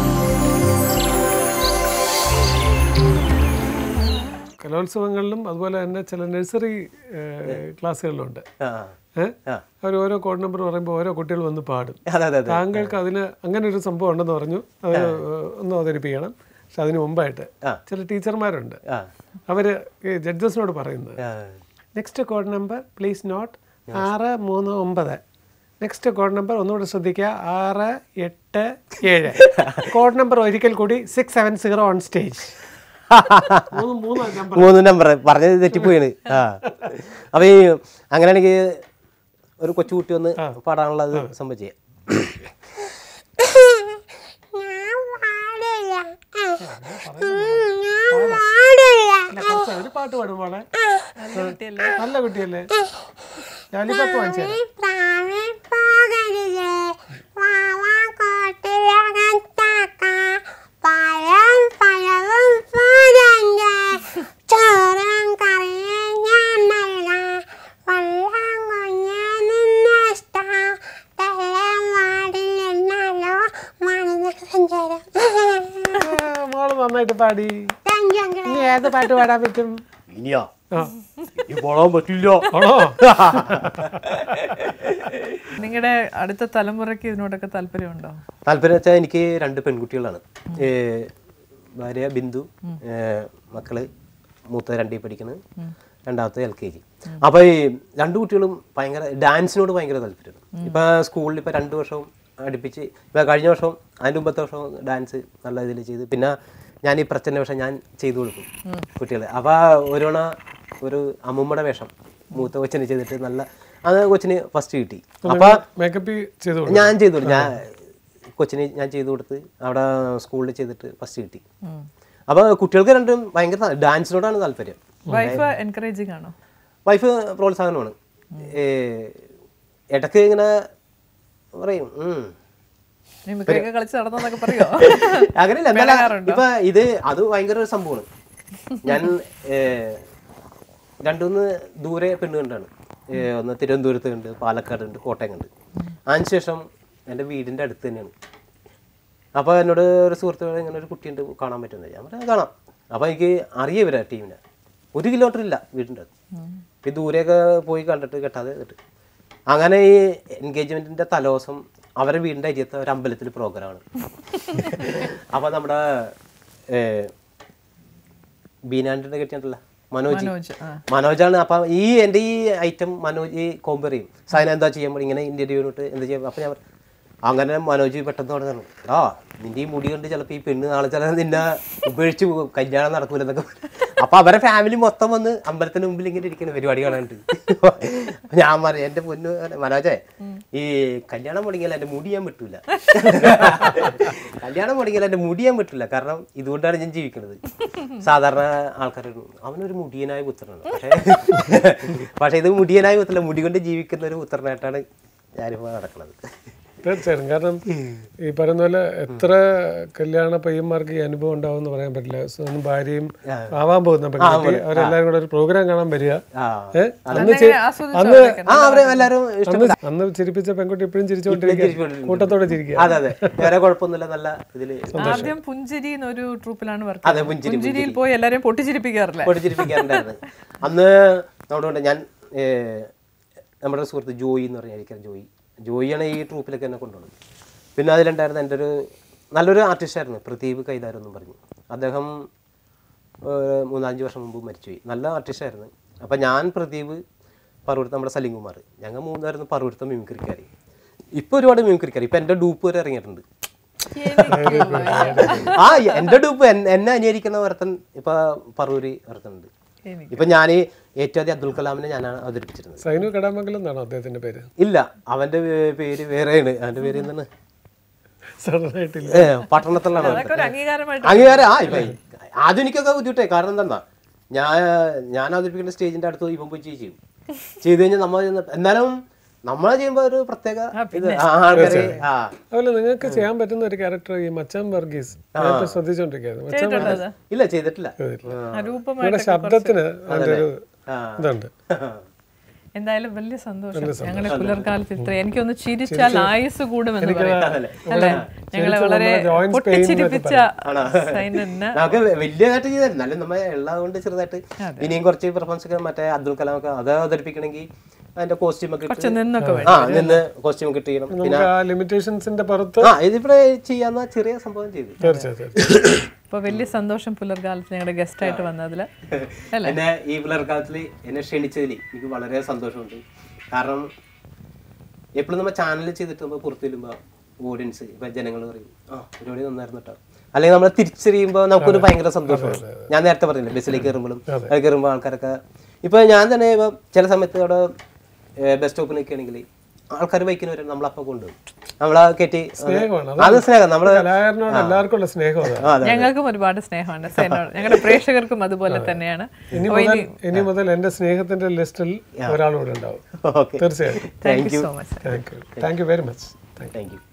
കലോത്സവങ്ങളിലും അതുപോലെ തന്നെ ചില നഴ്സറി ക്ലാസ്സുകളിലുണ്ട് ആ ഏഹ് അവർ ഓരോ കോഡ് നമ്പർ പറയുമ്പോൾ ഓരോ കുട്ടികൾ വന്ന് പാടും അതെ അതെ അതെ താങ്കൾക്ക് അതിന് അങ്ങനെ ഒരു സംഭവം ഉണ്ടെന്ന് പറഞ്ഞു അത് ഒന്ന് അവതരിപ്പിക്കണം പക്ഷെ അതിന് മുമ്പായിട്ട് ചില ടീച്ചർമാരുണ്ട് ആ അവര് ഈ ജഡ്ജസിനോട് പറയുന്നത് ആ next code number please note ആറ് മൂന്ന് ഒമ്പത് നെക്സ്റ്റ് കോഡ് നമ്പർ ഒന്നുകൂടെ ശ്രദ്ധിക്കുക ആറ് എട്ട് ഏഴ് കോഡ് നമ്പർ ഒരിക്കൽ കൂടി six seven zero on stage മൂന്ന് മൂന്ന് നമ്പർ മൂന്ന് നമ്പർ പറഞ്ഞത് തെറ്റിപ്പോയാണ് ആ അപ്പൊ ഈ അങ്ങനെയാണെങ്കിൽ ഒരു കൊച്ചുകുട്ടി ഒന്ന് പാടാനുള്ളത് സംഭവിച്ചേ ഒരു പാട്ട് പാടും മോളെ നല്ല കുട്ടിയല്ലേ ലാലിപ്പാപ്പ് വാങ്ങിച്ചു തരാം. പഴം പഴവും ചോറും കറിയും ഞാൻ നൽകാം വെള്ളം കുഞ്ഞ് നിന്നിഷ്ട തെള്ളം വാടില്ലെന്നാലോ മണിഞ്ഞ സഞ്ചാരം ആ, മോള് നന്നായിട്ട് പാടി താങ്ക് യു അങ്കിൾ ഇനി ഏത് പാട്ട് പാടാൻ പറ്റും ഇനിയോ ആ ഈ പോളാൻ പറ്റില്ല ആണോ നിങ്ങളുടെ അടുത്ത തലമുറയ്ക്ക് ഇതിനോടൊക്കെ താല്പര്യമുണ്ടോ താല്പര്യം വെച്ചാൽ എനിക്ക് രണ്ട് പെൺകുട്ടികളാണ് ഏ, ഭാര്യ ബിന്ദു ഏ, മക്കള് മൂത്ത രണ്ടിൽ പഠിക്കുന്നത് രണ്ടാമത്തെ എൽ കെ ജി അപ്പോൾ ഈ രണ്ട് കുട്ടികളും ഭയങ്കര ഡാൻസിനോട് ഭയങ്കര താല്പര്യം ഇപ്പൊ സ്കൂളിൽ ഇപ്പൊ രണ്ട് വർഷവും അടുപ്പിച്ച് ഇപ്പൊ കഴിഞ്ഞ വർഷവും അതിൻ്റെ മുമ്പത്തെ വർഷവും ഡാൻസ് നല്ല ഇതിൽ ചെയ്ത് പിന്നെ ഞാൻ ഈ പ്രച്ഛന്ന വേഷം ഞാൻ ചെയ്തു കൊടുക്കും കുട്ടികളെ അപ്പോൾ ഒരു തവണ ഒരു അമ്മുമ്മയുടെ വേഷം മൂത്ത കൊച്ചിന് ചെയ്തിട്ട് നല്ല അത് കൊച്ചിന് ഫസ്റ്റ് കിട്ടി അപ്പോൾ മേക്കപ്പ് ചെയ്തു ഞാൻ ചെയ്തു കൊടുത്തു. ഞാൻ കൊച്ചിന് ഞാൻ ചെയ്തു കൊടുത്ത് അവിടെ സ്കൂളിൽ ചെയ്തിട്ട് ഫസ്റ്റ് കിട്ടി അപ്പോൾ കുട്ടികൾക്ക് രണ്ടും ഭയങ്കര ഡാൻസിനോടാണ് താല്പര്യം വൈഫ് എൻകറേജിങ് ആണോ വൈഫ് പ്രോത്സാഹനമാണ് ഏ, ഇടയ്ക്ക് ഇങ്ങനെ പറയും ഉം. മിമിക്രിയൊക്കെ കളിച്ച് നടന്നൊക്കെ പറയോ അങ്ങനെയല്ല എന്നാലും ഇപ്പൊ ഇത് അത് ഭയങ്കര ഒരു സംഭവമാണ് ഞാൻ ഏ, രണ്ടുമൂന്ന് ദൂരെ പെണ്ണ് കണ്ടാണ് ഏ, ഒന്ന് തിരുവനന്തപുരത്ത് ഉണ്ട് പാലക്കാട് ഉണ്ട് കോട്ടയം ഉണ്ട് അതിനുശേഷം എൻ്റെ വീടിൻ്റെ അടുത്ത് തന്നെയാണ് അപ്പോൾ എന്നോട് ഒരു സുഹൃത്ത് പറഞ്ഞു, ഇങ്ങനെ ഒരു കുട്ടിയുണ്ട് കാണാൻ പറ്റുന്നത് ഞാൻ പറയാം കാണാം അപ്പോൾ എനിക്ക് അറിയാം ഇവരെ ടീമിനെ ഒരു കിലോമീറ്റർ ഇല്ല വീടിൻ്റെ അടുത്ത് ഈ ദൂരെയൊക്കെ പോയി കണ്ടിട്ട് കെട്ടാതെ എന്നിട്ട് അങ്ങനെ ഈ എൻഗേജ്മെൻറ്റിൻ്റെ തലേദിവസം അവരുടെ വീടിൻ്റെ അരിയത്തെ ഒരു അമ്പലത്തിൽ പ്രോഗ്രാമാണ് അപ്പോൾ നമ്മുടെ ബീനാൻ്റെ കെട്ടിയിട്ടുണ്ടല്ലോ മനോജ് മനോജ്, ആ. മനോജാണ് അപ്പം ഈ എൻ്റെ ഈ ഐറ്റം മനോജ് ഈ കോമ്പറിയും സാധനം എന്താ ചെയ്യുമ്പോൾ ഇങ്ങനെ ഇന്റർവ്യൂ ചെയ്തിട്ട് എന്താ ചെയ്യാം അപ്പം ഞാൻ പറഞ്ഞു, അങ്ങനെ മനോജ് പെട്ടെന്ന് പറഞ്ഞു ആ നിന്റെ ഈ മുടി കണ്ട് ചിലപ്പോൾ ഈ പെണ്ണ് നാളെ ചില നിന്നെ ഉപേക്ഷിച്ച് പോകും കല്യാണം നടക്കൂല എന്നൊക്കെ പറഞ്ഞു. അപ്പൊ അവരെ ഫാമിലി മൊത്തം വന്ന് അമ്പലത്തിന് മുമ്പിൽ ഇങ്ങനെ ഇരിക്കുന്ന പരിപാടി കാണാനുണ്ട് ഞാൻ പറഞ്ഞു എൻ്റെ പൊന്നു മനോജേ ഈ കല്യാണം മുടങ്ങിയാൽ എൻ്റെ മുടി ഞാൻ വിട്ടൂല കല്യാണം മുടങ്ങിയാൽ എൻ്റെ മുടി ഞാൻ വിട്ടില്ല കാരണം ഇതുകൊണ്ടാണ് ഞാൻ ജീവിക്കുന്നത് സാധാരണ ആൾക്കാർ അവനൊരു മുടിയനായ പുത്രനാണ് പക്ഷേ പക്ഷേ ഇത് മുടിയനായ പുത്രല്ല മുടി കൊണ്ട് ജീവിക്കുന്ന ഒരു പുത്രനായിട്ടാണ് ഞാനിപ്പോൾ നടക്കുന്നത് തീർച്ചയായും കാരണം ഈ പറയുന്ന പോലെ എത്ര കല്യാണ പയ്യന്മാർക്ക് ഈ അനുഭവം ഉണ്ടാവും എന്ന് പറയാൻ പറ്റില്ല സ്വന്തം ഭാര്യയും ആവാൻ പോകുന്ന പെൺകുട്ടി അവരെല്ലാരും കൂടെ ഒരു പ്രോഗ്രാം കാണാൻ വരിക ആ ഏ? അന്ന് ചെ- ആസ്വദിച്ച് അന്ന് ആ അവരെ എല്ലാവരും ഇഷ്ടം അന്ന് അന്ന് ചിരിപ്പിച്ച പെൺകുട്ടി ഇപ്പോഴും ചിരിച്ചുകൊണ്ടിരിക്കുക കൂട്ടത്തോടെ ചിരിക്കുക അതെ അതെ വേറെ കുഴപ്പമൊന്നുമില്ല നല്ല ഇതില് ആദ്യം പുഞ്ചിരി എന്നൊരു ട്രൂപ്പിലാണ് വർക്ക് അതെ പുഞ്ചിരി പുഞ്ചിരിയിൽ പോയി എല്ലാരെയും പൊട്ടിച്ചിരിപ്പിക്കാറില്ല പൊടിച്ചിരിപ്പിക്കാറുണ്ടായിരുന്നു അന്ന് നമ്മുടെ ഉണ്ട് ഞാൻ ഏ, നമ്മുടെ ഒരു സുഹൃത്ത് ജോയി എന്ന് പറഞ്ഞാൽ എനിക്കറിയാം ജോയി ജോയിയാണ് ഈ ട്രൂപ്പിലൊക്കെ എന്നെ കൊണ്ടുപോകുന്നത് പിന്നെ അതിലുണ്ടായിരുന്ന എൻ്റെ ഒരു നല്ലൊരു ആർട്ടിസ്റ്റായിരുന്നു പ്രദീപ് കൈതാരം എന്നും പറഞ്ഞു അദ്ദേഹം ഏഹ്, മൂന്നാലഞ്ച് വർഷം മുമ്പ് മരിച്ചുപോയി നല്ല ആർട്ടിസ്റ്റായിരുന്നു അപ്പം ഞാൻ പ്രദീപ് പറവൂർത്ത് നമ്മുടെ സലിംകുമാർ ഞങ്ങൾ മൂന്നായിരുന്നു പറവൂർത്ത മിമിക്രിക്കാർ ഇപ്പോൾ ഒരുപാട് മിമിക്രിക്കാർ ഇപ്പം എൻ്റെ ഡൂപ്പ് വരെ ഇറങ്ങിയിട്ടുണ്ട് ആ എൻ്റെ ഡൂപ്പ് എൻ- എന്നെ അനുകരിക്കുന്ന ഒരുത്തൻ ഇപ്പൊ പറവൂര് ഒരുത്തനുണ്ട് ഇപ്പൊ ഞാൻ ഏറ്റവും ആദ്യം അബ്ദുൽ കലാമിനെ ഞാനാണ് അവതരിപ്പിച്ചിരുന്നത് സൈനു കടാമംഗലം എന്നാണോ അദ്ദേഹത്തിന്റെ പേര് ഇല്ല അവന്റെ പേ- പേര് വേറെയാണ് അവന്റെ പേര് എന്താണ് സഡൻ ആയിട്ടില്ല ഏ, പട്ടണത്തിലാണ് അതൊക്കെ ഒരു അംഗീകാരമായിട്ട് അംഗീകാരം ആ ഇപ്പൊ ആധുനിക്കൊക്കെ ബുദ്ധിമുട്ടേ കാരണം എന്താ ഞാൻ ഞാൻ അവതരിപ്പിക്കുന്ന സ്റ്റേജിന്റെ അടുത്ത് ഇവൻ പോയി ചെയ്യും ചെയ്തു കഴിഞ്ഞാൽ നമ്മൾ ചെന്ന്- എന്നാലും നമ്മളെ ചെയ്യുമ്പോ ഒരു പ്രത്യേക ഇത് ആ, ആൾക്കാര് ആ അതുപോലെ നിങ്ങൾക്ക് ചെയ്യാൻ പറ്റുന്ന ഒരു ക്യാരക്ടർ ഈ മച്ചാൻ വർഗീസ് ഞാനിപ്പോ ശ്രദ്ധിച്ചോണ്ടിരിക്കുന്നത് മച്ചാൻ വർഗീസ് ഇല്ല ചെയ്തിട്ടില്ല അരൂപമായിട്ട് നിങ്ങളുടെ ശബ്ദത്തിന് അതിന്റെ ഒരു ആ. ഇതുണ്ട് എന്തായാലും വലിയ സന്തോഷം ഞങ്ങളെ പുലർക്കാലത്ത് ഇത്ര എനിക്കൊന്ന് ചിരിച്ചാൽ ആയുസ് കൂടുമെന്ന് പറയാം അല്ലേ ഞങ്ങളെ വളരെ joints pain പൊട്ടിച്ചിരിപ്പിച്ച സൈനന് നമുക്ക് വലിയതായിട്ട് ചെയ്തായിരുന്നു എന്നാലും നമ്മൾ ഉള്ളത് കൊണ്ട് ചെറുതായിട്ട് ഇനിയും കുറച്ച് പെർഫോമൻസ് ഒക്കെ മറ്റേ അബ്ദുൽ കലാം ഒക്കെ അത് അവതരിപ്പിക്കണമെങ്കിൽ അതിന്റെ കോസ്റ്റ്യൂം ഒക്കെ ഇട്ട് നിന്നൊക്കെ ആ നിന്ന് കോസ്റ്റ്യൂം ഒക്കെ ഇട്ട് ചെയ്യണം പിന്നെ നമുക്ക് ആ ലിമിറ്റേഷൻസിന്റെ പുറത്ത് ആ ഇതിവിടെ ചെയ്യാവുന്ന ചെറിയ സംഭവം ചെയ്തു തീർച്ചയായിട്ടും അപ്പൊ വലിയ സന്തോഷം പുലർക്കാലത്ത് ഞങ്ങളുടെ ഗസ്റ്റ് ആയിട്ട് വന്നതില് അല്ലേ എന്നെ ഈ പിള്ളേർക്കാലത്തിൽ എന്നെ ക്ഷണിച്ചതിൽ എനിക്ക് വളരെ സന്തോഷമുണ്ട് കാരണം എപ്പോഴും നമ്മൾ ചാനൽ ചെയ്തിട്ട് നമ്മൾ പുറത്ത് ചെല്ലുമ്പോൾ ഓഡിയൻസ് ഇപ്പൊ ജനങ്ങൾ പറയും ആ പരിപാടി നന്നായിരുന്നു കേട്ടോ അല്ലെങ്കിൽ നമ്മൾ തിരിച്ചറിയുമ്പോൾ നമുക്കൊരു ഭയങ്കര സന്തോഷമാണ് ഞാൻ നേരത്തെ പറഞ്ഞില്ലേ ബസ്സിലേക്ക് കയറുമ്പോഴും അത് കയറുമ്പോൾ ആൾക്കാരൊക്കെ ഇപ്പൊ ഞാൻ തന്നെ ഇപ്പൊ ചില സമയത്ത് അവിടെ ബസ് സ്റ്റോപ്പിൽ നിൽക്കുകയാണെങ്കിൽ ആൾക്കാർ ബൈക്കിന് വരും നമ്മളപ്പം കൊണ്ടുപോകും നമ്മളെ കയറ്റി സ്നേഹമാണ്. അത് സ്നേഹം നമ്മള് കലാകാരനോട് എല്ലാവർക്കും ഉള്ള സ്നേഹം അതാണ് ആ, അതെ ഞങ്ങൾക്കും ഒരുപാട് സ്നേഹമാണ് സൈനോട് ഞങ്ങളുടെ പ്രേക്ഷകർക്കും അതുപോലെ തന്നെയാണ് ഇനി മുതൽ ഇനി മുതൽ എന്റെ സ്നേഹത്തിന്റെ ലിസ്റ്റിൽ ഒരാളൂടെ ഉണ്ടാവും ഓക്കെ തീർച്ചയായും thank you so much thank you thank you very much thank you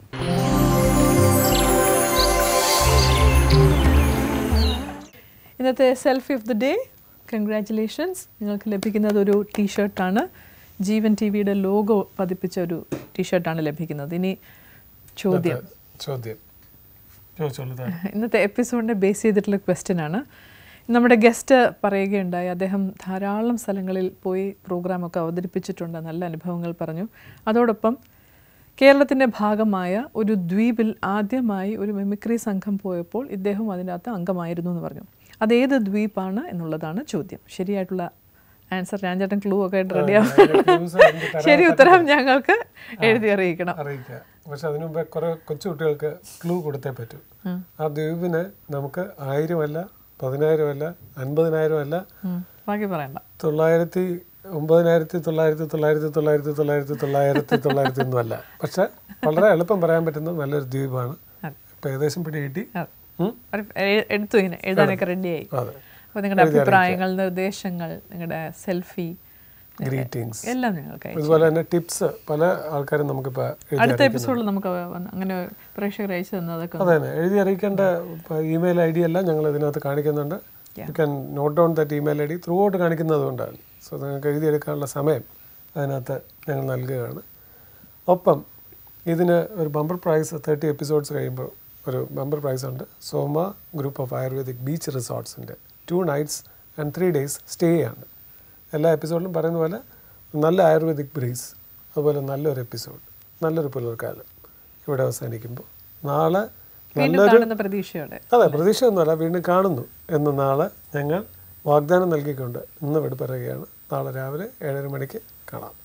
ഇന്നത്തെ selfie of the day congratulations നിങ്ങൾക്ക് ലഭിക്കുന്നത് ഒരു ടീഷർട്ടാണ് ജീവൻ ടി വിയുടെ ലോഗോ പതിപ്പിച്ച ഒരു ടീഷർട്ടാണ് ലഭിക്കുന്നത് ഇനി ചോദ്യം ചോദ്യം ചോദിച്ചോളൂ താൻ. ഇന്നത്തെ എപ്പിസോഡിനെ ബേസ് ചെയ്തിട്ടുള്ള ക്വസ്റ്റ്യൻ ആണ് നമ്മുടെ ഗസ്റ്റ് പറയുകയുണ്ടായി അദ്ദേഹം ധാരാളം സ്ഥലങ്ങളിൽ പോയി പ്രോഗ്രാമൊക്കെ അവതരിപ്പിച്ചിട്ടുണ്ട് നല്ല അനുഭവങ്ങൾ പറഞ്ഞു അതോടൊപ്പം കേരളത്തിൻ്റെ ഭാഗമായ ഒരു ദ്വീപിൽ ആദ്യമായി ഒരു മിമിക്രി സംഘം പോയപ്പോൾ ഇദ്ദേഹം അതിനകത്ത് അംഗമായിരുന്നു എന്ന് പറഞ്ഞു അതേത് ദ്വീപാണ് എന്നുള്ളതാണ് ചോദ്യം ശരിയായിട്ടുള്ള ആൻസർ ഞാൻ ചേട്ടൻ ക്ലൂ ഒക്കെ ആയിട്ട് റെഡിയാവും അതിന്റെ clues എനിക്ക് തരാൻ ശരി ഉത്തരം ഞങ്ങൾക്ക് എഴുതി അറിയിക്കണം അറിയിക്കുക പക്ഷെ അതിനു മുമ്പേ കുറെ കൊച്ചു കുട്ടികൾക്ക് ക്ലൂ കൊടുത്തേ പറ്റൂ ആ ദ്വീപിന് നമുക്ക് ആയിരം അല്ല പതിനായിരം അല്ല അൻപതിനായിരം അല്ല ഉം. ബാക്കി പറയണ്ട തൊള്ളായിരത്തി ഒമ്പതിനായിരത്തി തൊള്ളായിരത്തി തൊള്ളായിരത്തി തൊള്ളായിരത്തി തൊള്ളായിരത്തി തൊള്ളായിരത്തി തൊള്ളായിരത്തി ഒന്നും അല്ല പക്ഷെ വളരെ എളുപ്പം പറയാൻ പറ്റുന്ന നല്ലൊരു ദ്വീപാണ് അതെ. ഇപ്പം ഏകദേശം പിടി കിട്ടി അതെ. ഉം? ഒരു എ- എടുത്തു ഇങ്ങനെ എഴുതാനൊക്കെ റെഡിയായി അതെ അപ്പോൾ നിങ്ങളുടെ അഭിപ്രായങ്ങൾ നിർദ്ദേശങ്ങൾ നിങ്ങളുടെ സെൽഫി ഗ്രീറ്റിംഗ്സ് എല്ലാം ഞങ്ങൾക്ക് അയച്ചു അതുപോലെ തന്നെ ടിപ്സ് പല ആൾക്കാരും നമുക്കിപ്പോൾ എഴുതി അടുത്ത എപ്പിസോഡിൽ നമുക്ക് വന്ന് അങ്ങനെ പ്രേക്ഷകർ അയച്ചു തന്നതൊക്കെ അതെ തന്നെ എഴുതി അറിയിക്കേണ്ട ഇമെയിൽ ഐ ഡി എല്ലാം ഞങ്ങൾ ഇതിനകത്ത് കാണിക്കുന്നുണ്ട് you can note down that email ID throughout ഔട്ട് കാണിക്കുന്നത് കൊണ്ടാണ് സോ നിങ്ങൾക്ക് എഴുതിയെടുക്കാനുള്ള സമയം അതിനകത്ത് ഞങ്ങൾ നൽകുകയാണ് ഒപ്പം ഇതിന് ഒരു ബമ്പർ പ്രൈസ് തേർട്ടി എപ്പിസോഡ്സ് കഴിയുമ്പോൾ ഒരു ബമ്പർ പ്രൈസ് ഉണ്ട് Soma group of Ayurvedic beach റിസോർട്ട്സിൻ്റെ two nights and three days stay ആണ് എല്ലാ എപ്പിസോഡിലും പറയുന്ന പോലെ നല്ല ആയുർവേദിക് ബ്രീസ് അതുപോലെ നല്ലൊരു എപ്പിസോഡ് നല്ലൊരു പുലർക്കാലം ഇവിടെ അവസാനിക്കുമ്പോൾ നാളെ വീണ്ടും നല്ലൊരു കാണുന്ന പ്രതീക്ഷയോടെ അതെ പ്രതീക്ഷയൊന്നുമല്ല വീണ്ടും കാണുന്നു എന്ന് നാളെ ഞങ്ങൾ വാഗ്ദാനം നൽകിക്കൊണ്ട് ഇന്ന് ഇവിടെ പറയുകയാണ് നാളെ രാവിലെ ഏഴര മണിക്ക് കാണാം